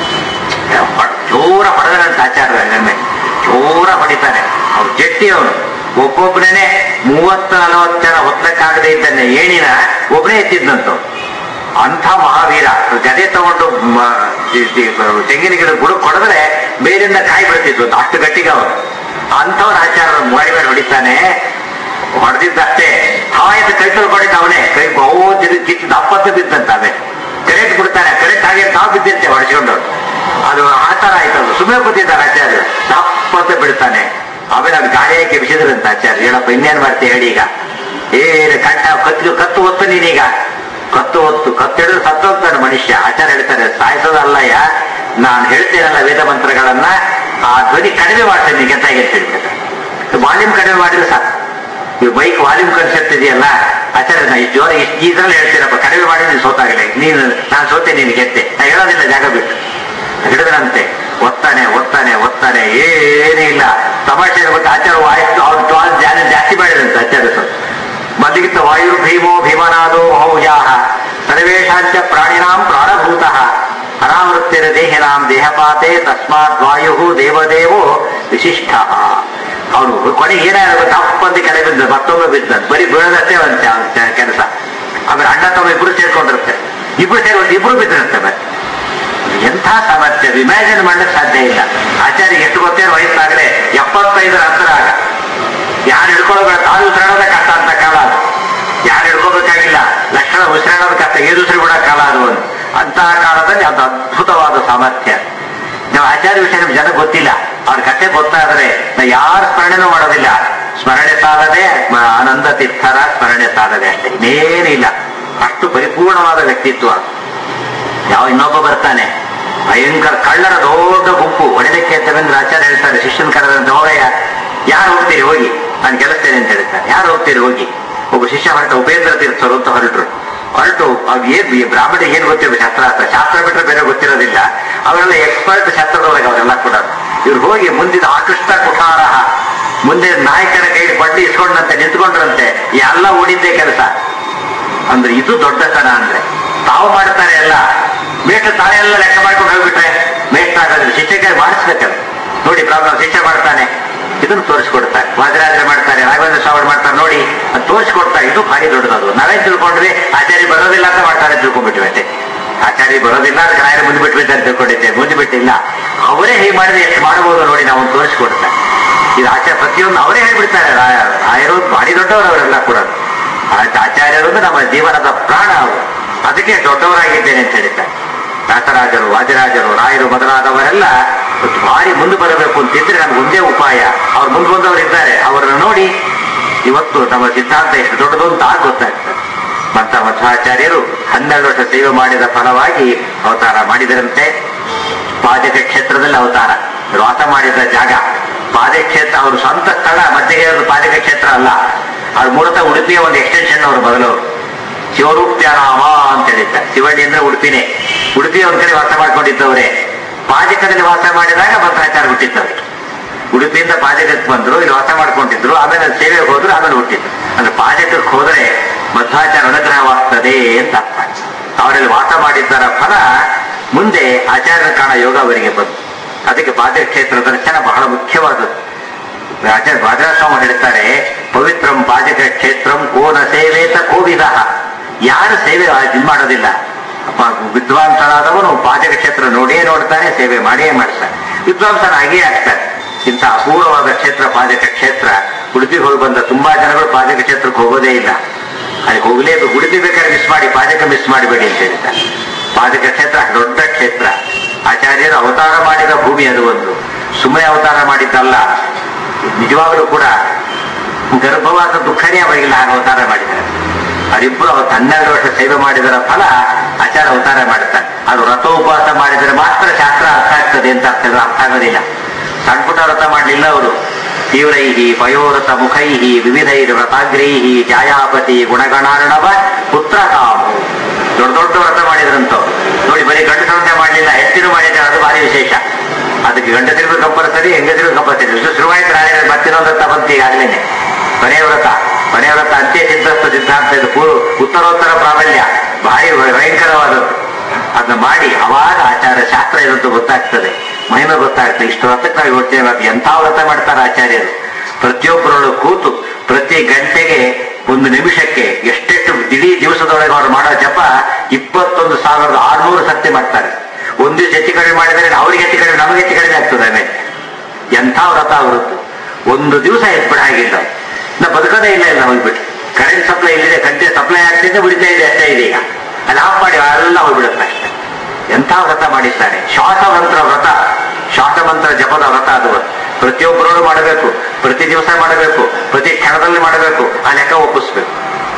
ಜೋರ ಹೊಡೆದನಂತ ಆಚಾರ್ಯ ನನ್ನೆ ಜೋರ ಹೊಡಿತಾನೆ ಅವ್ರು ಜಟ್ಟಿ ಅವನು ಒಬ್ಬೊಬ್ಬನೇ ಮೂವತ್ತು ನಲವತ್ತು ಜನ ಹೊತ್ತಕ್ಕಾಗದೇ ಇದ್ದಾನೆ ಏಣಿನ ಒಬ್ಬನೇ ಎತ್ತಿದ್ನಂತ ಅಂಥ ಮಹಾವೀರ ಗದೆ ತಗೊಂಡು ಮ- ಈ- ಈ ತೆಂಗಿನ ಗಿಡ ಬುಡಕ್ ಹೊಡೆದ್ರೆ ಮೇಲಿಂದ ಕಾಯಿ ಬೀಳ್ತಿದ್ವು ಅಂತ ಅಷ್ಟು ಗಟ್ಟಿಗೆ ಅವನು ಅಂಥವ್ರ ಆಚಾರ ಮಾಡಿ ಮೇಲೆ ಹೊಡಿತಾನೆ ಹೊಡೆದಿದ್ದಷ್ಟೇ ಹಾಯ್ದು ಕೈ ತೊಳ್ಕೊಂಡಿದ್ದ ಅವನೇ ಕೈ ಬಹು ಕಿತ್ತು ದಪ್ಪತ್ತು ಬಿದ್ದಂತ ಅವೇ ಕರೆಂಟ್ ಬಿಡ್ತಾನೆ ಕರೆಂಟ್ ಹಾಗೆ ತಾವು ಬಿದ್ದಿರ್ತೆ ಹೊಡೆಸ್ಕೊಂಡು ಅದು ಆ ತರ ಆಯ್ತು ಅದು ಸುಮ್ಮನೆ ಕೂತಿದ್ದಾರೆ ಆಚಾರ್ಯ ದಪ್ಪತ್ತು ಬಿಡ್ತಾನೆ ಆಮೇಲೆ ಅದು ಗಾಳಿಯಾಗಿ ಬಿಸಿದ್ರಂತ ಆಚಾರ್ಯ ಹೇಳಪ್ಪ ಇನ್ನೇನ್ ಮಾಡ್ತೀಯ ಹೇಳಿ ಈಗ ಏನು ಕಂಠ ಕತ್ತು ಕತ್ತು ಒತ್ತು ನೀನೀಗ ಕತ್ತು ಹೊತ್ತು ಕತ್ತಿಡಿದು ಸತ್ತೋಗ್ತಾನೆ ಮನುಷ್ಯ ಆಚಾರ ಹೇಳ್ತಾರೆ ಸಾಯಿಸೋದಲ್ಲಯ್ಯ ನಾನು ಹೇಳ್ತೇನಲ್ಲ ವೇದ ಮಂತ್ರಗಳನ್ನ ಆ ಧ್ವನಿ ಕಡಿಮೆ ಮಾಡ್ತೇನೆ ನೀನು ಗೆದ್ದಾಗೆ ಅಂತ ಹೇಳ್ತಾರೆ ವಾಲ್ಯೂಮ್ ಕಡಿಮೆ ಮಾಡಿದ್ರೆ ಸಾಕು ಈ ಬೈಕ್ ವಾಲ್ಯೂಮ್ ಕನ್ಸೆಪ್ಟ್ ಇದೆಯಲ್ಲ ಆಚಾರ್ಯ ನಾ ಇಷ್ಟು ಜೋರ ಇಷ್ಟು ಇದ್ರಲ್ಲಿ ಹೇಳ್ತೀರಪ್ಪ ಕಡಿಮೆ ಮಾಡಿ ನೀನು ಸೋತಾಗಲಿ ನೀನು ನಾನು ಸೋತೆ ನೀನು ಗೆದ್ದೆ ನಾ ಹೇಳೋದಿಲ್ಲ ಜಾಗ ಬಿಟ್ಟು ಹಿಡಿದ್ರಂತೆ ಒತ್ತಾನೆ ಒತ್ತಾನೆ ಒತ್ತಾನೆ ಏನೇ ಇಲ್ಲ ತಮಾಷೆ ಗೊತ್ತು ಆಚಾರ ವಾಯ್ತು ಅವ್ರು ಟಾಲ್ ಜಾಸ್ತಿ ಜಾಸ್ತಿ ಮಾಡಿದಂತೆ ಆಚಾರ್ಯ ಮಲ್ಲಿಗಿತ್ತ ವಾಯು ಭೀಮೋ ಭೀಮನಾದೋ ಮಹೌಜಾಹ ಸರ್ವೇಷಾಂಚ ಪ್ರಾಣಿನಾಂ ಪ್ರಾಣಭೂತಃ ಅನಾವೃತ್ತಿರ ದೇಹಿನಾಂ ದೇಹಪಾತೆ ತಸ್ಮಾತ್ ವಾಯು ದೇವದೇವೋ ವಿಶಿಷ್ಟ ಅವನು ಕೊನೆಗೆ ಏನಾಗುತ್ತೆ ತಪ್ಪಂದು ಕೆಳಗೆ ಬಿದ್ದ ಮತ್ತೊಮ್ಮೆ ಬಿದ್ದ ಬರೀ ಬೀಳದಷ್ಟೇ ಒಂದು ಕೆಲಸ ಆಮೇಲೆ ಅಣ್ಣ ತಮ್ಮ ಇಬ್ರು ಸೇರ್ಕೊಂಡಿರುತ್ತೆ ಇಬ್ರು ಸೇರಿ ಒಂದು ಇಬ್ರು ಬಿದ್ದಿರುತ್ತೆ ಮತ್ತೆ ಎಂಥ ಸಾಮರ್ಥ್ಯ ಇಮ್ಯಾಜಿನ್ ಮಾಡಲಿಕ್ಕೆ ಸಾಧ್ಯ ಇಲ್ಲ ಆಚಾರ್ಯ ಎಷ್ಟು ಗೊತ್ತೇನು ವಯಸ್ಸಾಗಲೇ ಎಪ್ಪತ್ತೈದರ ಹತ್ತಿರ ಆಗ ಯಾರು ಹಿಡ್ಕೊಳ್ಳೋಬೇಡ ತಾನು ಉಸಿರಾಡೋದೇ ಕಷ್ಟ ಅಂತ ಕಾಲ ಅದು ಯಾರು ಹಿಡ್ಕೋಬೇಕಾಗಿಲ್ಲ ಲಕ್ಷಣ ಉಸಿರಾಡೋದ ಕಷ್ಟ ಏದು ಉಸಿರು ಬಿಡೋ ಕಾಲ ಅದು ಒಂದು ಅಂತಹ ಕಾಲದಲ್ಲಿ ಅದು ಅದ್ಭುತವಾದ ಸಾಮರ್ಥ್ಯ ನಾವು ಆಚಾರ್ಯ ವಿಷಯ ನಮ್ಗೆ ಜನ ಗೊತ್ತಿಲ್ಲ ಅವ್ರ ಕಥೆ ಗೊತ್ತಾದ್ರೆ ನಾ ಯಾರ ಸ್ಮರಣೆನೂ ಮಾಡೋದಿಲ್ಲ ಸ್ಮರಣೆ ಸಾಧದೆ ಮ- ಆನಂದ ತೀರ್ಥರ ಸ್ಮರಣೆ ಸಾಧದೆ ಅಷ್ಟೇ ಇನ್ನೇನಿಲ್ಲ ಅಷ್ಟು ಪರಿಪೂರ್ಣವಾದ ವ್ಯಕ್ತಿತ್ವ ಯಾವ ಇನ್ನೊಬ್ಬ ಬರ್ತಾನೆ ಭಯಂಕರ ಕಳ್ಳರ ದೊಡ್ಡ ಗುಂಪು ಹೊಡೆದಕ್ಕೆ ಅಂತಂದ್ರೆ ಆಚಾರ್ಯ ಹೇಳ್ತಾರೆ ಶಿಷ್ಯನ ಕರೆದಂತೆ ಹೋಗಯ್ಯ ಯಾರು ಹೋಗ್ತೀರಿ ಹೋಗಿ ನಾನು ಕೆಲಸ್ತೇನೆ ಅಂತ ಹೇಳ್ತಾರೆ ಯಾರು ಹೋಗ್ತೀರಿ ಹೋಗಿ ಒಬ್ಬ ಶಿಷ್ಯ ಹೊರಟ ಉಪೇಂದ್ರ ತೀರ್ಥರು ಅಂತ ಹೊರಟರು ಹೊರಟು ಅವ್ರು ಏನ್ ಈ ಬ್ರಾಹ್ಮಣಿಗೆ ಏನ್ ಗೊತ್ತಿರಬೇಕು ಶಾಸ್ತ್ರಾರ್ಥ ಶಾಸ್ತ್ರ ಬಿಟ್ಟರೆ ಬೇರೆ ಗೊತ್ತಿರೋದಿಲ್ಲ ಅವರೆಲ್ಲ ಎಕ್ಸ್ಪರ್ಟ್ ಶಾಸ್ತ್ರದೊಳಗೆ ಅವರೆಲ್ಲ ಕೂಡ ಇವ್ರು ಹೋಗಿ ಮುಂದಿನ ಆಕೃಷ್ಟ ಕುಠಾರ ಮುಂದೆ ನಾಯಕನ ಕೈ ಬಡ್ಡಿ ಇಸ್ಕೊಂಡಂತೆ ನಿಂತ್ಕೊಂಡ್ರಂತೆ ಎಲ್ಲ ಓಡಿದ್ದೇ ಕೆಲಸ ಅಂದ್ರೆ ಇದು ದೊಡ್ಡತನ ಅಂದ್ರೆ ತಾವು ಮಾಡ್ತಾರೆ ಎಲ್ಲ ಮೇಷ್ಟ್ರು ತಾನೇ ಎಲ್ಲ ಲೆಕ್ಕ ಮಾಡ್ಕೊಂಡು ಹೋಗ್ಬಿಟ್ರೆ ಮೇಷ್ಟ್ರ ಆಗೋದ್ರೆ ಶಿಕ್ಷಕ ಮಾಡಿಸ್ಬೇಕಲ್ಲ ನೋಡಿ ಪ್ರಾಬ್ಲಮ್ ಶಿಕ್ಷೆ ಮಾಡ್ತಾನೆ ಇದನ್ನು ತೋರಿಸ್ಕೊಡ್ತಾರೆ ವಾಜರಾಜರ ಮಾಡ್ತಾರೆ ರಾಘವೇಂದ್ರ ಸ್ವಾಮಿ ಮಾಡ್ತಾರೆ ನೋಡಿ ಅದು ತೋರಿಸ್ಕೊಡ್ತಾರೆ ಇದು ಭಾರಿ ದೊಡ್ಡದದು ನಾವೇನ್ ತಿಳ್ಕೊಂಡ್ರಿ ಆಚಾರ್ಯ ಬರೋದಿಲ್ಲ ಅಂತ ಮಾಡ್ತಾರೆ ಅಂತ ತಿಳ್ಕೊಂಡ್ಬಿಟ್ವಿ ಅಷ್ಟೇ ಆಚಾರ್ಯ ಬರೋದಿಲ್ಲ ಅದಕ್ಕೆ ರಾಯರು ಮುಂದೆ ಬಿಟ್ಬಿಟ್ಟು ಅಂತ ತಿಳ್ಕೊಂಡಿದ್ದೆ ಮುಂದೆ ಬಿಟ್ಟಿಲ್ಲ ಅವರೇ ಹೇಗೆ ಮಾಡಿದ್ರೆ ಎಷ್ಟು ಮಾಡಬಹುದು ನೋಡಿ ನಾವು ತೋರಿಸ್ಕೊಡ್ತಾರೆ ಇದು ಆಚಾರ್ಯ ಪ್ರತಿಯೊಂದು ಅವರೇ ಹೇಳ್ಬಿಡ್ತಾರೆ ರಾಯ- ರಾಯರು ಭಾರಿ ದೊಡ್ಡವರು ಅವರೆಲ್ಲ ಕೂಡ ಆ- ಆಚಾರ್ಯರು ಅಂದ್ರೆ ನಮ್ಮ ಜೀವನದ ಪ್ರಾಣ ಅವರು ಅದಕ್ಕೆ ದೊಡ್ಡವರಾಗಿದ್ದೇನೆ ಅಂತ ಹೇಳಿದ್ದಾರೆ ವ್ಯಾಸರಾಜರು ವಾದಿರಾಜರು ರಾಯರು ಮೊದಲಾದವರೆಲ್ಲ ಭಾರಿ ಮುಂದೆ ಬರಬೇಕು ಅಂತಿದ್ರೆ ನಮ್ಗೆ ಒಂದೇ ಉಪಾಯ ಅವ್ರು ಮುಂದೆ ಬಂದವರು ಇದ್ದಾರೆ ಅವರನ್ನು ನೋಡಿ ಇವತ್ತು ನಮ್ಮ ಸಿದ್ಧಾಂತ ಎಷ್ಟು ದೊಡ್ಡದು ಅಂತ ಆಗ ಗೊತ್ತಾಗ್ತದೆ ಮತ್ತ ಮಧ್ವಾಚಾರ್ಯರು ಹನ್ನೆರಡು ವರ್ಷ ಸೇವೆ ಮಾಡಿದ ಫಲವಾಗಿ ಅವತಾರ ಮಾಡಿದರಂತೆ ಪಾದಕ ಕ್ಷೇತ್ರದಲ್ಲಿ ಅವತಾರ ಇವ್ರು ವಾಸ ಮಾಡಿದ ಜಾಗ ಪಾದಕ ಕ್ಷೇತ್ರ ಅವ್ರ ಸ್ವಂತ ಸ್ಥಳ ಮಧ್ಯೆ ಪಾದಕ ಕ್ಷೇತ್ರ ಅಲ್ಲ ಅವ್ರ ಮೂಲತಃ ಉಡುಪಿಯ ಒಂದು ಎಕ್ಸ್ಟೆನ್ಷನ್ ಅವರು ಮೊದಲವರು ಶಿವರೂಪ್ಯಾರಾಮ ಅಂತ ಹೇಳಿದ್ದಾರೆ ಶಿವಳ್ಳಿ ಅಂದ್ರೆ ಉಡುಪಿನೇ ಉಡುಪಿ ಒಂದ್ ಕಡೆ ವಾಸ ಮಾಡ್ಕೊಂಡಿದ್ದವರೇ ಪಾಜಕದಲ್ಲಿ ವಾಸ ಮಾಡಿದಾಗ ಭದ್ರಾಚಾರ ಹುಟ್ಟಿದ್ದವ್ರೆ ಉಡುಪಿಯಿಂದ ಪಾಜಕಕ್ಕೆ ಬಂದ್ರು ಇಲ್ಲಿ ವಾಸ ಮಾಡ್ಕೊಂಡಿದ್ರು ಆಮೇಲೆ ಅಲ್ಲಿ ಸೇವೆಗೆ ಹೋದ್ರು ಆಮೇಲೆ ಹುಟ್ಟಿದ್ರು ಅಂದ್ರೆ ಪಾಜಕಕ್ಕೆ ಹೋದ್ರೆ ಮಧ್ವಾಚಾರ ಅನುಗ್ರಹವಾಗ್ತದೆ ಅಂತ ಅರ್ಥ ಅವರಲ್ಲಿ ವಾಸ ಮಾಡಿದ್ದರ ಫಲ ಮುಂದೆ ಆಚಾರ್ಯ ಕಾಣ ಯೋಗ ಅವರಿಗೆ ಬಂತು ಅದಕ್ಕೆ ಪಾದಕ ಕ್ಷೇತ್ರ ದರ್ಶನ ಬಹಳ ಮುಖ್ಯವಾದದ್ದು ಆಚಾರ್ಯ ಭದ್ರಾಸ್ವಾಮಿ ಹೇಳ್ತಾರೆ ಪವಿತ್ರಂ ಪಾಜಕ ಕ್ಷೇತ್ರಂ ಕೋನ ಸೇವೇತ ಕೋವಿದ ಯಾರು ಸೇವೆ ಇದು ಮಾಡೋದಿಲ್ಲ ಅಪ್ಪ ವಿದ್ವಾಂಸನಾದವನು ಪಾಜಕ ಕ್ಷೇತ್ರ ನೋಡಿಯೇ ನೋಡ್ತಾನೆ ಸೇವೆ ಮಾಡಿಯೇ ಮಾಡ್ತಾನೆ ವಿದ್ವಾಂಸನಾಗಿಯೇ ಆಗ್ತಾನೆ ಇಂಥ ಅಪೂರ್ವವಾದ ಕ್ಷೇತ್ರ ಪಾಜಕ ಕ್ಷೇತ್ರ ಉಡುಪಿಗೆ ಹೋಗಿ ಬಂದ ತುಂಬಾ ಜನಗಳು ಪಾಜಕ ಕ್ಷೇತ್ರಕ್ಕೆ ಹೋಗೋದೇ ಇಲ್ಲ ಅಲ್ಲಿ ಹೋಗಲೇಬೇಕು ಉಡುಪಿ ಬೇಕಾದ್ರೆ ಮಿಸ್ ಮಾಡಿ ಪಾಜಕ ಮಿಸ್ ಮಾಡಬೇಡಿ ಅಂತ ಹೇಳ್ತಾರೆ ಪಾಜಕ ಕ್ಷೇತ್ರ ದೊಡ್ಡ ಕ್ಷೇತ್ರ ಆಚಾರ್ಯರು ಅವತಾರ ಮಾಡಿದ ಭೂಮಿ ಅದು ಒಂದು ಸುಮ್ಮನೆ ಅವತಾರ ಮಾಡಿದ್ದಲ್ಲ ನಿಜವಾಗಲೂ ಕೂಡ ಗರ್ಭವಾದ ದುಃಖನೇ ಅವರಿಗೆಲ್ಲ ಹಾಗೆ ಅವತಾರ ಮಾಡಿದ್ದಾರೆ ಅವರಿಬ್ಬರು ಅವತ್ತು ಹನ್ನೆರಡು ವರ್ಷ ಸೇವೆ ಮಾಡಿದರ ಫಲ ಆಚಾರ ಅವತಾರ ಮಾಡ್ತಾರೆ ಅದು ವ್ರತೋಪವಾಸ ಮಾಡಿದರೆ ಮಾತ್ರ ಶಾಸ್ತ್ರ ಅರ್ಥ ಆಗ್ತದೆ ಅಂತ ಅರ್ಥ ಇಲ್ಲ, ಅರ್ಥ ಆಗೋದಿಲ್ಲ ಸಣ್ಣ ಪುಟ್ಟ ವ್ರತ ಮಾಡಲಿಲ್ಲ ಅವರು ತೀವ್ರೈಹಿ ಪಯೋರಥ ಮುಖೈಹಿ ವಿವಿಧೈರ್ ವ್ರತಾಗ್ರೈಹಿ ಜಾಯಾಪತಿ ಗುಣಗಣಾರ್ಣವ ಪುತ್ರ ಕಾಮು ದೊಡ್ಡ ದೊಡ್ಡ ವ್ರತ ಮಾಡಿದ್ರಂತವ್ರು ನೋಡಿ ಬರೀ ಗಂಡು ಸಂತೆ ಮಾಡಲಿಲ್ಲ ಹೆಚ್ಚಿನ ಮಾಡಿದ್ರೆ ಅದು ಭಾರಿ ವಿಶೇಷ ಅದಕ್ಕೆ ಗಂಡಸರಿಗೂ ಕಂಪಲ್ಸರಿ ಹೆಂಗಸರಿಗೂ ಕಂಪಲ್ಸರಿ ಇದು ಶುರುವಾಯ್ತು ರಾಜ ಮತ್ತಿನ್ನೊಂದು ವ್ರತ ಬಂತು ಈಗಾಗಲೇ ಕೊನೆಯ ವ್ರತ ಕೊನೆಯ ವ್ರತ ಅಂತ್ಯ ಸಿದ್ಧಸ್ಥ ಸಿದ್ಧಾಂತ ಇದು ಪೂರ್ವ ಉತ್ತರೋತ್ತರ ಪ್ರಾಬಲ್ಯ ಭಾರಿ ಭಯಂಕರವಾದದ್ದು ಅದನ್ನ ಮಾಡಿ ಅವಾಗ ಆಚಾರ ಶಾಸ್ತ್ರ ಇರೋದು ಗೊತ್ತಾಗ್ತದೆ ಮಹಿಮೆ ಗೊತ್ತಾಗ್ತದೆ ಇಷ್ಟು ವ್ರತಕ್ಕೆ ನಾವು ಯೋಚನೆ ಮಾಡಿ ಎಂಥ ವ್ರತ ಮಾಡ್ತಾರೆ ಆಚಾರ್ಯರು ಪ್ರತಿಯೊಬ್ಬರೊಳು ಕೂತು ಪ್ರತಿ ಗಂಟೆಗೆ ಒಂದು ನಿಮಿಷಕ್ಕೆ ಎಷ್ಟೆಷ್ಟು ಇಡೀ ದಿವಸದೊಳಗೆ ಅವರು ಮಾಡೋ ಜಪ ಇಪ್ಪತ್ತೊಂದು ಸಾವಿರದ ಆರ್ನೂರು ಸರ್ತಿ ಮಾಡ್ತಾರೆ ಒಂದು ದಿವಸ ಹೆಚ್ಚು ಕಡಿಮೆ ಮಾಡಿದರೆ ಅವ್ರಿಗೆ ಹೆಚ್ಚು ಕಡಿಮೆ ನಮಗೆ ಹೆಚ್ಚು ಕಡಿಮೆ ಆಗ್ತದೆ ಆಮೇಲೆ ಎಂಥ ವ್ರತ ಅವರದ್ದು ಒಂದು ದಿವಸ ಎತ್ಬಿಡ ಆಗಿಲ್ಲ ನಾ ಬದುಕೋದೇ ಇಲ್ಲ ಇಲ್ಲ ಹೋಗ್ಬಿಟ್ಟು ಕರೆಂಟ್ ಸಪ್ಲೈ ಇಲ್ಲಿದೆ ಗಂಟೆ ಸಪ್ಲೈ ಆಗ್ತಿದೆ ಉಳಿತಾ ಇದೆ ಅಷ್ಟೇ ಇದೆ ಈಗ ಅಲ್ಲಿ ಆಫ್ ಮಾಡಿ ಎಲ್ಲ ಹೋಗ್ಬಿಡುತ್ತೆ ಅಷ್ಟೇ ಎಂಥ ವ್ರತ ಮಾಡಿದ್ದಾರೆ ಶ್ವಾಸ ಮಂತ್ರ ವ್ರತ ಶ್ವಾಸ ಮಂತ್ರ ಜಪದ ವ್ರತ ಅದು ಪ್ರತಿಯೊಬ್ಬರೋಡು ಮಾಡಬೇಕು ಪ್ರತಿ ದಿವಸ ಮಾಡಬೇಕು ಪ್ರತಿ ಕ್ಷಣದಲ್ಲಿ ಮಾಡಬೇಕು ಆ ಲೆಕ್ಕ ಒಪ್ಪಿಸ್ಬೇಕು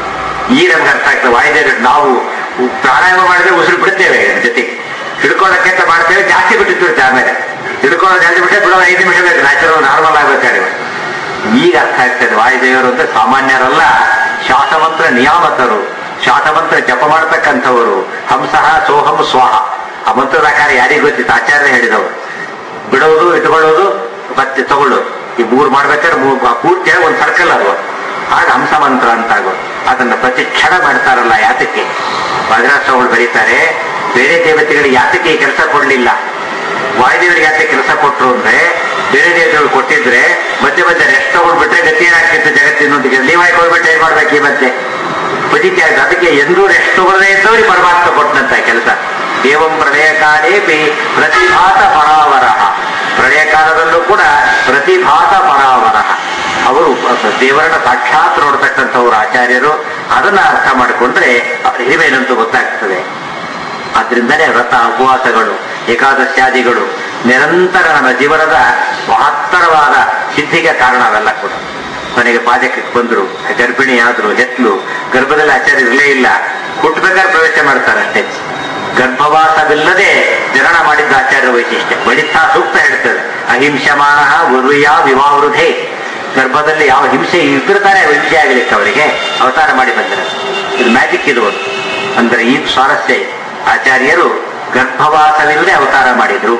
ಈ ನಮ್ಗೆ ಅರ್ಥ ಆಗ್ತದೆ ವಾಯುದೇವ ನಾವು ಪ್ರಾಣಾಯಾಮ ಮಾಡಿದ್ರೆ ಉಸಿರು ಬಿಡುತ್ತೇವೆ ಜೊತೆಗೆ ಹಿಡ್ಕೊಳ್ಳೋಕೆ ಅಂತ ಮಾಡ್ತೇವೆ ಜಾಸ್ತಿ ಬಿಟ್ಟಿರ್ತೀವಿ ಆಮೇಲೆ ಹಿಡ್ಕೊಳ್ಳೋ ಜಾಸ್ತಿ ಬಿಟ್ಟರೆ ಬಿಡೋ ಐದು ನಿಮಿಷ ಬೇಕು ನ್ಯಾಚುರಲ್ ನಾರ್ಮಲ್ ಆಗ್ಬೇಕಾದ್ರೆ ಈಗ ಅರ್ಥ ಆಗ್ತದೆ ವಾಯುದೇವರು ಅಂದ್ರೆ ಸಾಮಾನ್ಯರಲ್ಲ ಶ್ವಾಸಮಂತ್ರ ನಿಯಾಮಕರು ಶ್ವಾಸಮಂತ್ರ ಜಪ ಮಾಡತಕ್ಕಂಥವರು ಹಂಸಃ ಸೋಹಂ ಸ್ವಾಹ ಆ ಮಂತ್ರದ ಆಕಾರ ಯಾರಿಗೂ ಗೊತ್ತಿತ್ತು ಆಚಾರ್ಯ ಹೇಳಿದವರು ಬಿಡೋದು ಇಟ್ಕೊಳ್ಳೋದು ಮತ್ತೆ ತಗೊಳ್ಳೋದು ಈ ಮೂರು ಮಾಡ್ಬೇಕಾದ್ರೆ ಮೂರು ಪೂರ್ತಿಯಾಗಿ ಒಂದು ಸರ್ಕಲ್ ಅದು ಆಗ ಹಂಸ ಮಂತ್ರ ಅಂತ ಆಗೋದು ಅದನ್ನ ಪ್ರತಿ ಕ್ಷಣ ಮಾಡ್ತಾರಲ್ಲ ಯಾತಕ್ಕೆ ಭದ್ರಾಸ್ವಾಮಿಗಳು ಬರೀತಾರೆ ಬೇರೆ ದೇವತೆಗಳಿಗೆ ಯಾತಕ್ಕೆ ಈ ಕೆಲಸ ಕೊಡ್ಲಿಲ್ಲ ವಾಯುದೇವರಿಗೆ ಯಾಕೆ ಕೆಲಸ ಕೊಟ್ರು ಅಂದ್ರೆ ಬೇರೆ ದೇವತೆಗಳು ಕೊಟ್ಟಿದ್ರೆ ಮಧ್ಯೆ ಮಧ್ಯೆ ರೆಸ್ಟ್ ತಗೊಂಡ್ಬಿಟ್ರೆ ಗತಿ ಏನಾಗ್ತಿತ್ತು ಜಗತ್ತಿನೊಂದಿಗೆ ಲೀವ್ ಹಾಕೊಳ್ಬಿಟ್ಟು ಏನ್ ಮಾಡ್ಬೇಕು ಈ ಮತ್ತೆ ಪಜಿತಿ ಆಯ್ತು ಅದಕ್ಕೆ ಎಂದೂ ರೆಸ್ಟ್ ತಗೊಳ್ಳದೇ ಇದ್ದವ್ರಿಗೆ ಪರಮಾತ್ಮ ಕೊಟ್ಟಂತ ಕೆಲಸ ಏವಂ ಪ್ರಳಯ ಕಾಲೇಪಿ ಪ್ರತಿಭಾತ ಪರಾವರ ಪ್ರಳಯ ಕಾಲದಲ್ಲೂ ಕೂಡ ಪ್ರತಿಭಾತ ಪರಾವರ ಅವರು ದೇವರನ್ನ ಸಾಕ್ಷಾತ್ ನೋಡ್ತಕ್ಕಂಥವ್ರು ಆಚಾರ್ಯರು ಅದನ್ನ ಅರ್ಥ ಮಾಡಿಕೊಂಡ್ರೆ ಅವ್ರ ಹಿರಿಮೇನಂತೂ ಗೊತ್ತಾಗ್ತದೆ ಆದ್ರಿಂದಲೇ ವ್ರತ ಉಪವಾಸಗಳು ಏಕಾದಶ್ಯಾದಿಗಳು ನಿರಂತರ ನಮ್ಮ ಜೀವನದ ಮಹತ್ತರವಾದ ಸಿದ್ಧಿಗೆ ಕಾರಣ ಅವೆಲ್ಲ ಕೂಡ ಕೊನೆಗೆ ಪಾದಕ್ಕೆ ಬಂದ್ರು ಗರ್ಭಿಣಿ ಆದ್ರು ಹೆತ್ಲು ಗರ್ಭದಲ್ಲಿ ಆಚಾರ್ಯ ಇರಲೇ ಇಲ್ಲ ಹುಟ್ಟಬೇಕಾದ್ರೆ ಪ್ರವೇಶ ಮಾಡ್ತಾರೆ ಅಷ್ಟೇ ಗರ್ಭವಾಸವಿಲ್ಲದೆ ಜನನ ಮಾಡಿದ್ದ ಆಚಾರ್ಯ ವೈಶಿಷ್ಟ್ಯ ಬಡಿತಾ ಸೂಕ್ತ ಹೇಳ್ತದೆ ಅಹಿಂಸಮಾನ ಗುರುಯ ವಿವಾವೃಧೆ ಗರ್ಭದಲ್ಲಿ ಯಾವ ಹಿಂಸೆ ಇದ್ರೆ ತಾನೇ ಹಿಂಸೆ ಆಗಲಿಕ್ಕೆ ಅವರಿಗೆ ಅವತಾರ ಮಾಡಿ ಬಂದರೆ ಇದು ಮ್ಯಾಜಿಕ್ ಇದು ಒಂದು ಅಂದ್ರೆ ಈ ಸ್ವಾರಸ್ಯ ಇದೆ. ಆಚಾರ್ಯರು ಗರ್ಭವಾಸವಿಲ್ಲದೆ ಅವತಾರ ಮಾಡಿದ್ರು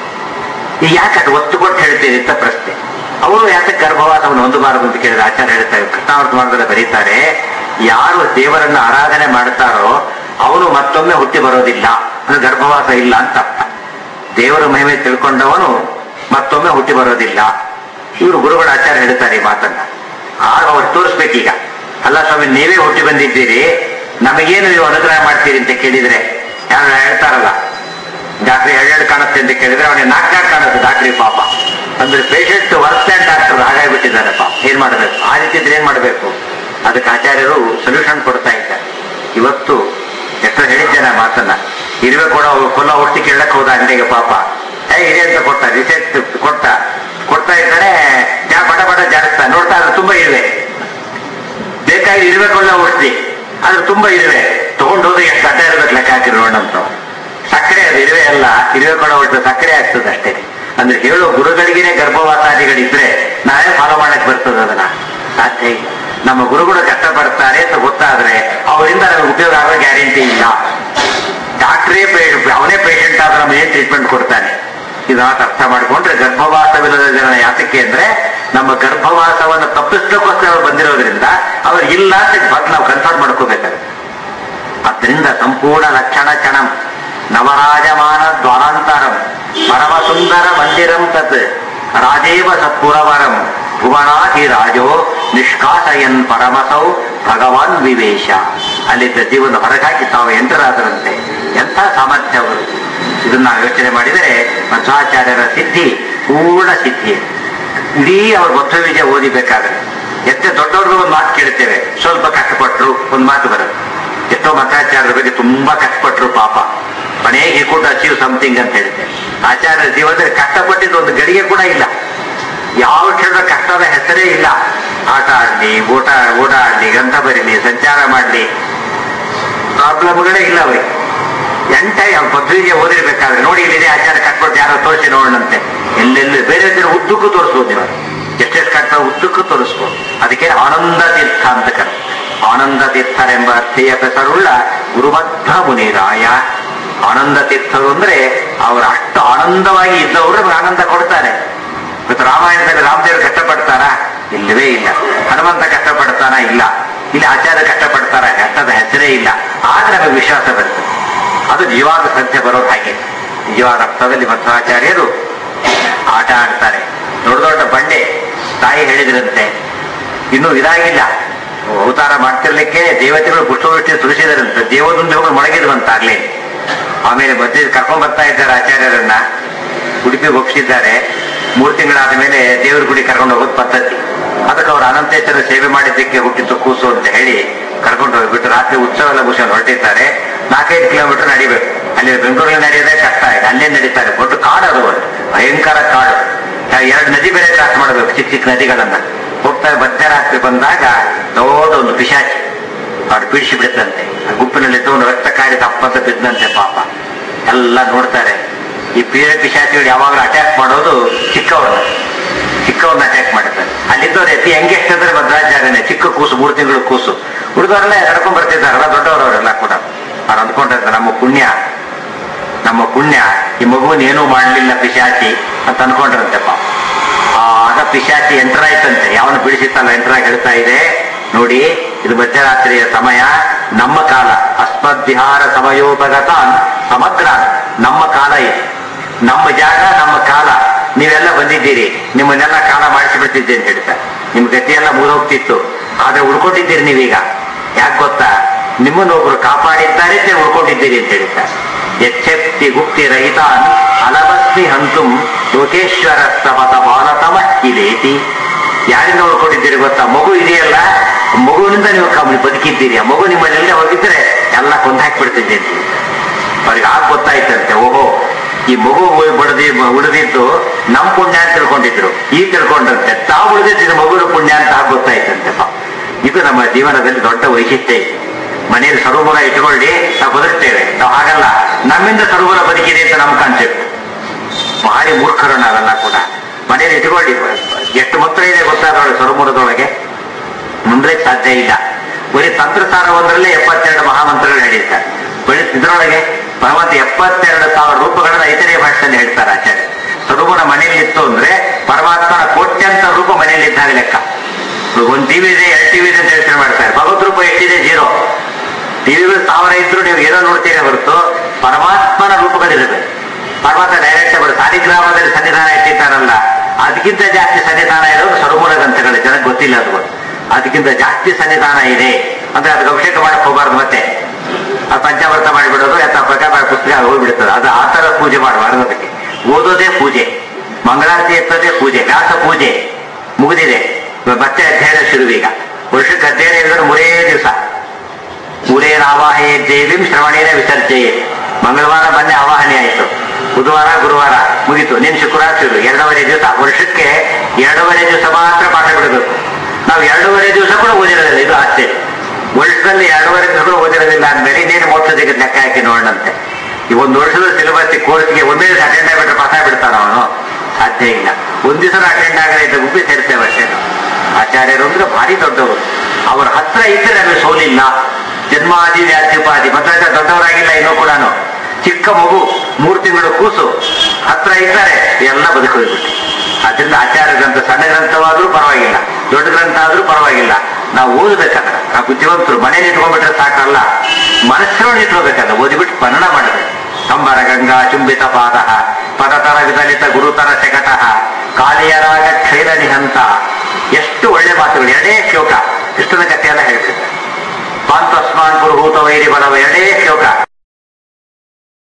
ಈ ಯಾಕೆ ಅದು ಒತ್ತು ಕೊಟ್ಟು ಹೇಳ್ತೀರಿ ಅಂತ ಪ್ರಶ್ನೆ ಅವರು ಯಾಕೆ ಗರ್ಭವಾಸವನ್ನು ಹೊಂದಬಾರದು ಅಂತ ಕೇಳಿದ್ರೆ ಆಚಾರ್ಯ ಹೇಳ್ತಾರೆ ಕೃಷ್ಣಾವರ್ತಮಾನದಲ್ಲಿ ಬರೀತಾರೆ ಯಾರು ದೇವರನ್ನ ಆರಾಧನೆ ಮಾಡ್ತಾರೋ ಅವನು ಮತ್ತೊಮ್ಮೆ ಹುಟ್ಟಿ ಬರೋದಿಲ್ಲ ಅಂದ್ರೆ ಗರ್ಭವಾಸ ಇಲ್ಲ ಅಂತ ಅರ್ಥ ದೇವರ ಮಹಿಮೆ ತಿಳ್ಕೊಂಡವನು ಮತ್ತೊಮ್ಮೆ ಹುಟ್ಟಿ ಬರೋದಿಲ್ಲ ಇವರು ಗುರುಗಳ ಆಚಾರ್ಯ ಹೇಳ್ತಾರೆ ಈ ಮಾತನ್ನ ಆಗ ಅವ್ರು ತೋರಿಸ್ಬೇಕೀಗ ಅಲ್ಲ ಸ್ವಾಮಿ ನೀವೇ ಹುಟ್ಟಿ ಬಂದಿದ್ದೀರಿ ನಮಗೇನು ನೀವು ಅನುಗ್ರಹ ಮಾಡ್ತೀರಿ ಅಂತ ಕೇಳಿದ್ರೆ ಯಾರು ಹೇಳ್ತಾರಲ್ಲ ಡಾಕ್ಟ್ರಿ ಎರಡೆರಡು ಕಾಣುತ್ತೆ ಅಂತ ಕೇಳಿದ್ರೆ ಅವನಿಗೆ ನಾಲ್ಕು ನಾಲ್ಕು ಕಾಣುತ್ತೆ ಡಾಕ್ಟ್ರಿ ಪಾಪ ಅಂದ್ರೆ ಪೇಷಂಟ್ ವರ್ಕ್ ಅಂಡ್ ಡಾಕ್ಟರ್ ಹಾಗಾಗ್ಬಿಟ್ಟಿದ್ದಾರೆ ಪಾಪ ಏನ್ ಮಾಡಬೇಕು ಆ ರೀತಿ ಇದ್ರೆ ಏನ್ ಮಾಡಬೇಕು ಅದಕ್ಕೆ ಆಚಾರ್ಯರು ಸೊಲ್ಯೂಷನ್ ಕೊಡ್ತಾ ಇದ್ದಾರೆ ಇವತ್ತು ಎಷ್ಟೋ ಹೇಳಿದ್ದೇನೆ ಆ ಮಾತನ್ನ ಇರುವೆ ಕೂಡ ಕೊಲ್ಲ ಔಷಧಿ ಕೇಳಕ್ ಹೋದ ಅಂಗಡಿಗೆ ಪಾಪ ಏ ಇದೆ ಅಂತ ಕೊಟ್ಟ ರಿಸೆಪ್ಟ್ ಕೊಟ್ಟ ಕೊಡ್ತಾ ಇದ್ದಾನೆ ಜಾ ಬಡ ಬಡ ಜಾಡಿಸ್ತಾ ನೋಡ್ತಾ ಇದ್ರೆ ತುಂಬಾ ಇರುವೆ ಬೇಕಾಗಿ ಇರುವೆ ಕೊಳ್ಳೋ ಔಷಧಿ ಆದ್ರೆ ತುಂಬಾ ಇರುವೆ ತಗೊಂಡು ಹೋದ್ರೆ ಎಷ್ಟು ಅಡ್ಡ ಇರ್ಬೇಕು ಲೆಕ್ಕ ಹಾಕಿ ನೋಡೋಣ ಅಂತ ಸಕ್ಕರೆ ಅದು ಇರುವೆ ಅಲ್ಲ ಇರುವೆ ಕೊಡೋ ಔಷಧ ಸಕ್ಕರೆ ಆಗ್ತದೆ ಅಷ್ಟೇ ಅಂದ್ರೆ ಹೇಳೋ ಗುರುಗಳಿಗೇನೆ ಗರ್ಭವಾಸಾದಿಗಳಿದ್ರೆ ನಾವೇ ಫಾಲೋ ಮಾಡಕ್ ಬರ್ತದೆ ಅದನ್ನ ಸಾಧ್ಯ ಇಲ್ಲ ನಮ್ಮ ಗುರುಗಳು ಕಷ್ಟಪಡ್ತಾರೆ ಅಂತ ಗೊತ್ತಾದ್ರೆ ಅವರಿಂದ ನಮಗೆ ಉಪಯೋಗ ಆಗೋ ಗ್ಯಾರಂಟಿ ಇಲ್ಲ ಡಾಕ್ಟ್ರೇ ಅವನೇ ಪೇಷಂಟ್ ಆದ್ರೆ ನಮ್ಗೆ ಏನ್ ಟ್ರೀಟ್ಮೆಂಟ್ ಕೊಡ್ತಾನೆ ಇದನ್ನ ಅರ್ಥ ಮಾಡ್ಕೊಂಡ್ರೆ ಗರ್ಭವಾಸವಿಲ್ಲದ ಜನ ಯಾತಕ್ಕೆ ಅಂದ್ರೆ ನಮ್ಮ ಗರ್ಭವಾಸವನ್ನು ತಪ್ಪಿಸ್ಲಿಕ್ಕೋಸ್ಕರ ಅವ್ರು ಬಂದಿರೋದ್ರಿಂದ ಅವ್ರು ಇಲ್ಲ ಅಂತ ಬಂದು ನಾವು ಕನ್ಫರ್ಮ್ ಮಾಡ್ಕೋಬೇಕಾಗುತ್ತೆ ಅದರಿಂದ ಸಂಪೂರ್ಣ ಲಕ್ಷಣ ಕ್ಷಣಂ ನವರಾಜಮಾನ ದ್ವಾರಾಂತರಂ ಪರಮ ಸುಂದರ ಮಂದಿರಂ ತತ್ ರಾಜೇವ ಸತ್ಪುರವರಂ ಭುವನಾಧಿ ರಾಜೋ ನಿಷ್ಕಾಸಯನ್ ಪರಮಸೌ ಭಗವಾನ್ ವಿವೇಶ ಅಲ್ಲಿದ್ದ ಜೀವನ ಹೊರಗಾಗಿ ತಾವು ಎಂಟರಾದರಂತೆ ಎಂಥ ಸಾಮರ್ಥ್ಯ ಅವರು ಇದನ್ನ ನಾವು ಯೋಚನೆ ಮಾಡಿದರೆ ಮಧ್ವಾಚಾರ್ಯರ ಸಿದ್ಧಿ ಪೂರ್ಣ ಸಿದ್ಧಿ ಇಡೀ ಅವ್ರ ಬದ್ಧ ವಿಜಯ ಓದಿಬೇಕಾದ್ರೆ ಎಷ್ಟೇ ದೊಡ್ಡವ್ರದ್ದು ಒಂದು ಮಾತು ಕೇಳ್ತೇವೆ ಸ್ವಲ್ಪ ಕಷ್ಟಪಟ್ಟರು ಒಂದು ಮಾತು ಬರುತ್ತೆ ಎಷ್ಟೋ ಮತಾಚಾರ್ಯರ ಬಗ್ಗೆ ತುಂಬಾ ಕಷ್ಟಪಟ್ಟರು ಪಾಪ ಮನೆಗೆ ಹಿ ಕುಡ್ ಅಚೀವ್ ಸಮಥಿಂಗ್ ಅಂತ ಹೇಳ್ತೇವೆ ಆಚಾರ್ಯರ ಜೀವನದಲ್ಲಿ ಕಷ್ಟಪಟ್ಟಿದ್ದು ಒಂದು ಗಡಿಗೆ ಕೂಡ ಇಲ್ಲ ಯಾವ ಕ್ಷಣದ ಕಷ್ಟದ ಹೆಸರೇ ಇಲ್ಲ ಆಟ ಆಡ್ಲಿ ಊಟ ಊಟ ಆಡ್ಲಿ ಗ್ರಂಥ ಬರೀಲಿ ಸಂಚಾರ ಮಾಡ್ಲಿ ಪ್ರಾಬ್ಲಮ್ಗಳೇ ಇಲ್ಲ ಅವರಿಗೆ ಎಂಟ ಪತ್ರಿಕೆ ಓದಿರ್ಬೇಕಾದ್ರೆ ನೋಡಿ ಇಲ್ಲಿದೆ ಆಚಾರ ಕಟ್ಬಿಟ್ಟು ಯಾರೋ ತೋರಿಸಿ ನೋಡೋಣಂತೆ ಎಲ್ಲೆಲ್ಲಿ ಬೇರೆ ಬೇರೆ ಉದ್ದಕ್ಕೂ ತೋರಿಸ್ಬೋದು ನೀವು ಎಷ್ಟೆಷ್ಟು ಕಟ್ಟ ಉದ್ದಕ್ಕೂ ತೋರಿಸ್ಬೋದು ಅದಕ್ಕೆ ಆನಂದ ತೀರ್ಥ ಅಂತ ಕರೆ ಆನಂದ ತೀರ್ಥರೆಂಬ ಅರ್ಥೆಯ ಹೆಸರುಳ್ಳ ಗುರುಬದ್ಧ ಮುನಿರಾಯ ಆನಂದ ತೀರ್ಥರು ಅಂದ್ರೆ ಅವರು ಅಷ್ಟು ಆನಂದವಾಗಿ ಇದ್ದವರು ನಮ್ಗೆ ಆನಂದ ಕೊಡ್ತಾರೆ ಇವತ್ತು ರಾಮಾಯಣದಲ್ಲಿ ರಾಮದೇವರು ಕಷ್ಟಪಡ್ತಾರ ಇಲ್ಲವೇ ಇಲ್ಲ ಹನುಮಂತ ಕಷ್ಟಪಡ್ತಾನ ಇಲ್ಲ ಇಲ್ಲಿ ಆಚಾರ್ಯ ಕಷ್ಟಪಡ್ತಾರ ಕಷ್ಟದ ಹೆಸರೇ ಇಲ್ಲ ಆಗ ನಮಗೆ ವಿಶ್ವಾಸ ಬರ್ತದೆ ಅದು ಜೀವಾದ ಸಂಖ್ಯೆ ಬರೋದು ಹಾಗೆ ನಿಜವಾದ ಅರ್ಥದಲ್ಲಿ ಮಧ್ವಾಚಾರ್ಯರು ಆಟ ಆಡ್ತಾರೆ ದೊಡ್ಡ ದೊಡ್ಡ ಬಂಡೆ ತಾಯಿ ಹೇಳಿದ್ರಂತೆ ಇನ್ನೂ ಇದಾಗಿಲ್ಲ ಅವತಾರ ಮಾಡ್ತಿರ್ಲಿಕ್ಕೆ ದೇವತೆಗಳು ಪುಷ್ಪವೃಷ್ಟಿ ಸುರಿಸಿದರಂತೆ ದೇವದೊಂದು ಹೋಗಿ ಮೊಳಗಿದ್ವಂತಾಗ್ಲೇ ಆಮೇಲೆ ಮಧ್ಯೆ ಕರ್ಕೊಂಡ್ ಬರ್ತಾ ಇದ್ದಾರೆ ಆಚಾರ್ಯರನ್ನ ಉಡುಪಿಗೆ ಒಪ್ಪಿಸಿದ್ದಾರೆ ಮೂರು ತಿಂಗಳಾದ ಮೇಲೆ ದೇವರ ಗುಡಿ ಕರ್ಕೊಂಡು ಹೋಗೋದು ಪದ್ಧತಿ ಅದಕ್ಕೆ ಅವರು ಅನಂತೇಶ್ವರ ಸೇವೆ ಮಾಡಿದ್ದಕ್ಕೆ ಹುಟ್ಟಿದ್ದು ಕೂಸು ಅಂತ ಹೇಳಿ ಕರ್ಕೊಂಡು ಹೋಗ್ಬಿಟ್ಟು ರಾತ್ರಿ ಉತ್ಸವ ಎಲ್ಲ ಮುಗಿಸ್ಕೊಂಡು ಹೊರಟಿದ್ದಾರೆ ನಾಲ್ಕೈದು ಕಿಲೋಮೀಟರ್ ನಡಿಬೇಕು ಅಲ್ಲಿ ಬೆಂಗಳೂರಲ್ಲಿ ನಡೆಯೋದೇ ಕಷ್ಟ ಇದೆ ಅಲ್ಲೇ ನಡೀತಾರೆ ದೊಡ್ಡ ಕಾಡು ಅದು ಒಂದು ಭಯಂಕರ ಕಾಡು ಎರಡು ನದಿ ಬೇರೆ ಕ್ರಾಸ್ ಮಾಡಬೇಕು ಚಿಕ್ಕ ಚಿಕ್ಕ ನದಿಗಳನ್ನ ಹೋಗ್ತಾರೆ ಮಧ್ಯರಾತ್ರಿ ಬಂದಾಗ ದೊಡ್ಡ ಒಂದು ಪಿಶಾಚಿ ಅವ್ರು ಪೀಡಿಸಿ ಬಿಡುತ್ತಂತೆ ಆ ಗುಂಪಿನಲ್ಲಿ ಒಂದು ರಕ್ತ ಕಾಡಿ ತಪ್ಪಂತ ಬಿದ್ದಂತೆ ಪಾಪ ಎಲ್ಲ ನೋಡ್ತಾರೆ ಈ ಪೀರ ಪಿಶಾಚಿಗಳು ಯಾವಾಗಲೂ ಅಟ್ಯಾಕ್ ಮಾಡೋದು ಚಿಕ್ಕವ್ರನ್ನ ಚಿಕ್ಕವ್ರನ್ನ ಅಟ್ಯಾಕ್ ಮಾಡ್ತಾರೆ ಅಲ್ಲಿದ್ದವ್ರು ಎತ್ತಿ ಹೆಂಗೆ ಎಷ್ಟಿದ್ರೆ ಭದ್ರಾಚಾರ್ಯನೇ ಚಿಕ್ಕ ಕೂಸು ಮೂರು ತಿಂಗಳು ಕೂಸು ಹುಡುಗರೆಲ್ಲ ನಡ್ಕೊಂಡ್ ಬರ್ತಿದ್ದಾರಲ್ಲ ದೊಡ್ಡವರವರೆಲ್ಲ ಕೂಡ ಅವ್ರು ಅಂದ್ಕೊಂಡಿರ್ತಾರೆ ನಮ್ಮ ಪುಣ್ಯ ನಮ್ಮ ಪುಣ್ಯ ಈ ಮಗುವನ್ನ ಏನೂ ಮಾಡಲಿಲ್ಲ ಪಿಶಾಚಿ ಅಂತ ಅನ್ಕೊಂಡ್ರಂತೆ ಪಾಪ ಆಗ ಪಿಶಾಚಿ ಎಂಟರ್ ಆಯ್ತಂತೆ ಯಾವನು ಬಿಡಿಸಿತ್ತಲ್ಲ ಎಂಟರ್ ಆಗಿ ಹೇಳ್ತಾ ಇದೆ ನೋಡಿ ಇದು ಮಧ್ಯರಾತ್ರಿಯ ಸಮಯ ನಮ್ಮ ಕಾಲ ಅಸ್ಮದ್ವಿಹಾರ ಸಮಯೋಪಗತ ಸಮಗ್ರ ನಮ್ಮ ಕಾಲ ಇದು ನಮ್ಮ ಜಾಗ ನಮ್ಮ ಕಾಲ ನೀವೆಲ್ಲ ಬಂದಿದ್ದೀರಿ ನಿಮ್ಮನ್ನೆಲ್ಲ ಕಾಲ ಮಾಡಿಸಿಬಿಡ್ತಿದ್ದೆ ಅಂತ ಹೇಳ್ತಾರೆ ನಿಮ್ ಗತಿಯೆಲ್ಲ ಮುಗಿದೋಗ್ತಿತ್ತು ಆದ್ರೆ ಉಳ್ಕೊಂಡಿದ್ದೀರಿ ನೀವೀಗ ಯಾಕೆ ಗೊತ್ತಾ ನಿಮ್ಮನ್ನೊಬ್ರು ಕಾಪಾಡಿದ್ದಾರೆ ಅಂತ ಉಳ್ಕೊಂಡಿದ್ದೀರಿ ಅಂತ ಹೇಳ್ತಾರೆ ಯಚ್ಚಪ್ತಿ ಗುಪ್ತಿ ರಹಿತಾನ್ ಅಲವಸ್ತಿ ಹಂತುಂ ಲೋಕೇಶ್ವರ ಸ್ತಮತ ಬಾಲತಮ ಇಲೇತಿ ಯಾರಿಂದ ಉಳ್ಕೊಂಡಿದ್ದೀರಿ ಗೊತ್ತಾ ಮಗು ಇದೆಯಲ್ಲ ಮಗುವಿನಿಂದ ನೀವು ಕಮ್ಮಿ ಬದುಕಿದ್ದೀರಿ ಆ ಮಗು ನಿಮ್ಮನ್ನೆಲ್ಲ ಹೋಗಿದ್ರೆ ಎಲ್ಲ ಕೊಂದು ಹಾಕ್ಬಿಡ್ತಿದ್ದೆ ಅಂತ ಅವ್ರಿಗೆ ಆಗ ಗೊತ್ತಾಯ್ತಂತೆ ಓಹೋ ಈ ಮಗು ಬಡದಿ ಉಳಿದಿದ್ದು ನಮ್ ಪುಣ್ಯ ಅಂತ ತಿಳ್ಕೊಂಡಿದ್ರು ಈಗ ತಿಳ್ಕೊಂಡ್ರಂತೆ ತಾವು ಉಳಿದಿದ್ದು ಮಗುವಿನ ಪುಣ್ಯ ಅಂತ ಆಗ್ ಗೊತ್ತಾಯ್ತಂತೆ ಪಾಪ. ಇದು ನಮ್ಮ ಜೀವನದಲ್ಲಿ ದೊಡ್ಡ ವೈಶಿಷ್ಟ್ಯ ಇದೆ ಮನೆಯಲ್ಲಿ ಸರೋವರ ಇಟ್ಕೊಳ್ಳಿ ನಾವು ಬದುಕ್ತೇವೆ ನಾವು ಹಾಗಲ್ಲ ನಮ್ಮಿಂದ ಸರೋವರ ಬದುಕಿದೆ ಅಂತ ನಮ್ಮ ಕಾನ್ಸೆಪ್ಟ್ ಭಾರಿ ಮೂರ್ಖರು ನಾವೆಲ್ಲ ಕೂಡ ಮನೆಯಲ್ಲಿ ಇಟ್ಕೊಳ್ಳಿ ಎಷ್ಟು ಮಂತ್ರ ಇದೆ ಗೊತ್ತಾದವಳು ಸರೋವರದೊಳಗೆ ಮುಂದೆ ಸಾಧ್ಯ ಇಲ್ಲ ಬರೀ ತಂತ್ರಸಾರ ಒಂದರಲ್ಲೇ ಎಪ್ಪತ್ತೆರಡು ಮಹಾಮಂತ್ರಗಳು ಹೇಳಿರ್ತಾರೆ ಬರೀ ಇದರೊಳಗೆ ಭಗವಂತ ಎಪ್ಪತ್ತೆರಡು ಸಾವಿರ ರೂಪಗಳನ್ನು ಐತರೇಯ ಭಾಷೆಯಲ್ಲಿ ಹೇಳ್ತಾರೆ ಆಚಾರ್ಯ ಸರೋವರ ಮನೆಯಲ್ಲಿ ಇತ್ತು ಅಂದ್ರೆ ಪರಮಾತ್ಮನ ಕೋಟ್ಯಂತ ರೂಪ ಮನೆಯಲ್ಲಿ ಇದ್ದಾಗ ಲೆಕ್ಕ ಒಂದು ಟಿವಿ ಇದೆ ಎರಡು ಟಿವಿ ಇದೆ ಅಂತ ಯೋಚನೆ ಮಾಡ್ತಾರೆ ಭಗವದ್ ರೂಪ ಎಷ್ಟಿದೆ ಜೀರೋ ಟಿವಿಗಳು ಸಾವಿರ ಇದ್ರು ನೀವು ಏನೋ ನೋಡ್ತೀರಾ ಹೊರತು ಪರಮಾತ್ಮನ ರೂಪಗಳಿರಬೇಕು ಪರಮಾತ್ಮ ಡೈರೆಕ್ಟ್ ಅವರು ಸಾಲಿಗ್ರಾಮದಲ್ಲಿ ಸನ್ನಿಧಾನ ಇಟ್ಟಿದ್ದಾರಲ್ಲ ಅದಕ್ಕಿಂತ ಜಾಸ್ತಿ ಸನ್ನಿಧಾನ ಇರೋದು ಸರೋವರ ಗ್ರಂಥಗಳು ಜನಕ್ಕೆ ಗೊತ್ತಿಲ್ಲ ಅದು ಅದಕ್ಕಿಂತ ಜಾಸ್ತಿ ಸನ್ನಿಧಾನ ಇದೆ ಅಂದ್ರೆ ಅದಕ್ಕೆ ಅಭಿಷೇಕ ಮಾಡಕ್ ಹೋಗಬಾರ್ದು ಮತ್ತೆ ಆ ಪಂಚಾಮೃತ ಮಾಡಿಬಿಡೋದು ಅಥವಾ ಪ್ರಕಾರ ಪುಸ್ತಕ ಹೋಗ್ಬಿಡ್ತದೆ ಅದು ಆ ತರ ಪೂಜೆ ಮಾಡಬಾರ್ದು ಅದಕ್ಕೆ ಓದೋದೇ ಪೂಜೆ ಮಂಗಳಾರತಿ ಎತ್ತೋದೇ ಪೂಜೆ ವ್ಯಾಸ ಪೂಜೆ ಮುಗಿದಿದೆ ಇವಾಗ ಮತ್ತೆ ಅಧ್ಯಯನ ಶುರುವೀಗ ವರ್ಷಕ್ಕೆ ಅಧ್ಯಯನ ಇಲ್ಲದ್ರೆ ಮೂರೇ ದಿವಸ ಮೂರೇನ ಆವಾಹನೆ ದೇವಿಂ ಶ್ರವಣೇನ ವಿಸರ್ಜೆಯೇ ಮಂಗಳವಾರ ಮೊನ್ನೆ ಆವಾಹನೆ ಆಯಿತು ಬುಧವಾರ ಗುರುವಾರ ಮುಗೀತು ನಿನ್ ಶುಕ್ರವಾರ ಶುರು ಎರಡೂವರೆ ದಿವಸ ವರ್ಷಕ್ಕೆ ಎರಡೂವರೆ ದಿವಸ ಮಾತ್ರ ಪಾಠ ಬಿಡಬೇಕು ನಾವು ಎರಡೂವರೆ ದಿವಸ ಕೂಡ ಓದಿರೋದಿಲ್ಲ ಇದು ಆಶ್ಚರ್ಯ ವರ್ಷದಲ್ಲಿ ಎರಡೂವರೆ ದಿವಸ ಕೂಡ ಓದಿರೋದಿಲ್ಲ ಅಂದ್ಮೇಲೆ ಇನ್ನೇನು ಮೋಕ್ಷ ಜಗತ್ ಲೆಕ್ಕ ಹಾಕಿ ನೋಡಂತೆ ಈ ಒಂದು ವರ್ಷದ ಸಿಲೆಬಸ್ ಕೋರ್ಸ್ಗೆ ಒಂದೇ ದಿವಸ ಅಟೆಂಡ್ ಆಗಿಬಿಟ್ರೆ ಪಾಠ ಬಿಡ್ತಾನ ಅವನು ಸಾಧ್ಯ ಇಲ್ಲ ಒಂದ್ ದಿವಸ ಅಟೆಂಡ್ ಆಗದೆ ಇದ್ದ ಗುಬ್ಬಿ ಸೇರ್ತೇವೆ ಅಷ್ಟೇ ನಾವು. ಆಚಾರ್ಯರು ಅಂದ್ರೆ ಭಾರಿ ದೊಡ್ಡವರು ಅವ್ರ ಹತ್ರ ಇದ್ದರೆ ನಮಗೆ ಸೋಲಿಲ್ಲ ಜನ್ಮಾದಿ ವ್ಯಾಧ್ಯುಪಾದಿ ಮತ್ತೆ ದೊಡ್ಡವರಾಗಿಲ್ಲ ಇನ್ನೂ ಕೂಡ ಚಿಕ್ಕ ಮಗು ಮೂರು ತಿಂಗಳು ಕೂಸು ಹತ್ರ ಇದ್ದಾರೆ ಎಲ್ಲ ಬದುಕೋಗ್ಬಿಟ್ಟು ಅದರಿಂದ ಆಚಾರ್ಯ ಗ್ರಂಥ ಸಣ್ಣ ಗ್ರಂಥವಾದ್ರೂ ಪರವಾಗಿಲ್ಲ ದೊಡ್ಡ ಗ್ರಂಥ ಆದ್ರೂ ಪರವಾಗಿಲ್ಲ ನಾವು ಓದಬೇಕಂದ್ರೆ ನಾವು ಬುದ್ಧಿವಂತರು ಮನೇಲಿ ಇಟ್ಕೊಂಡ್ಬಿಟ್ರೆ ಸಾಕಲ್ಲ ಮನಸ್ಸನ್ನು ಇಟ್ಕೋಬೇಕಂದ್ರೆ ಓದಿಬಿಟ್ಟು ಮನನ ಮಾಡಬೇಕು ಕಂಬರ ಗಂಗಾ ಚುಂಬಿತ ಪಾದ ಪದತರ ವಿದಲಿತ ಗುರುತರ ಶಕಟ ಕಾಲಿಯರಾಗ ಕ್ಷೈರ ನಿಹಂತ ಎಷ್ಟು ಒಳ್ಳೆ ಮಾತುಗಳು ಎರಡೇ ಶ್ಲೋಕ ಕೃಷ್ಣನ ಕಥೆ ಎಲ್ಲ ಹೇಳ್ತಿದ್ದಾರೆ ಪಾಂತಸ್ಮಾನ್ ಪುರುಹೂತ ವೈರಿ ಬಲವ ಎರಡೇ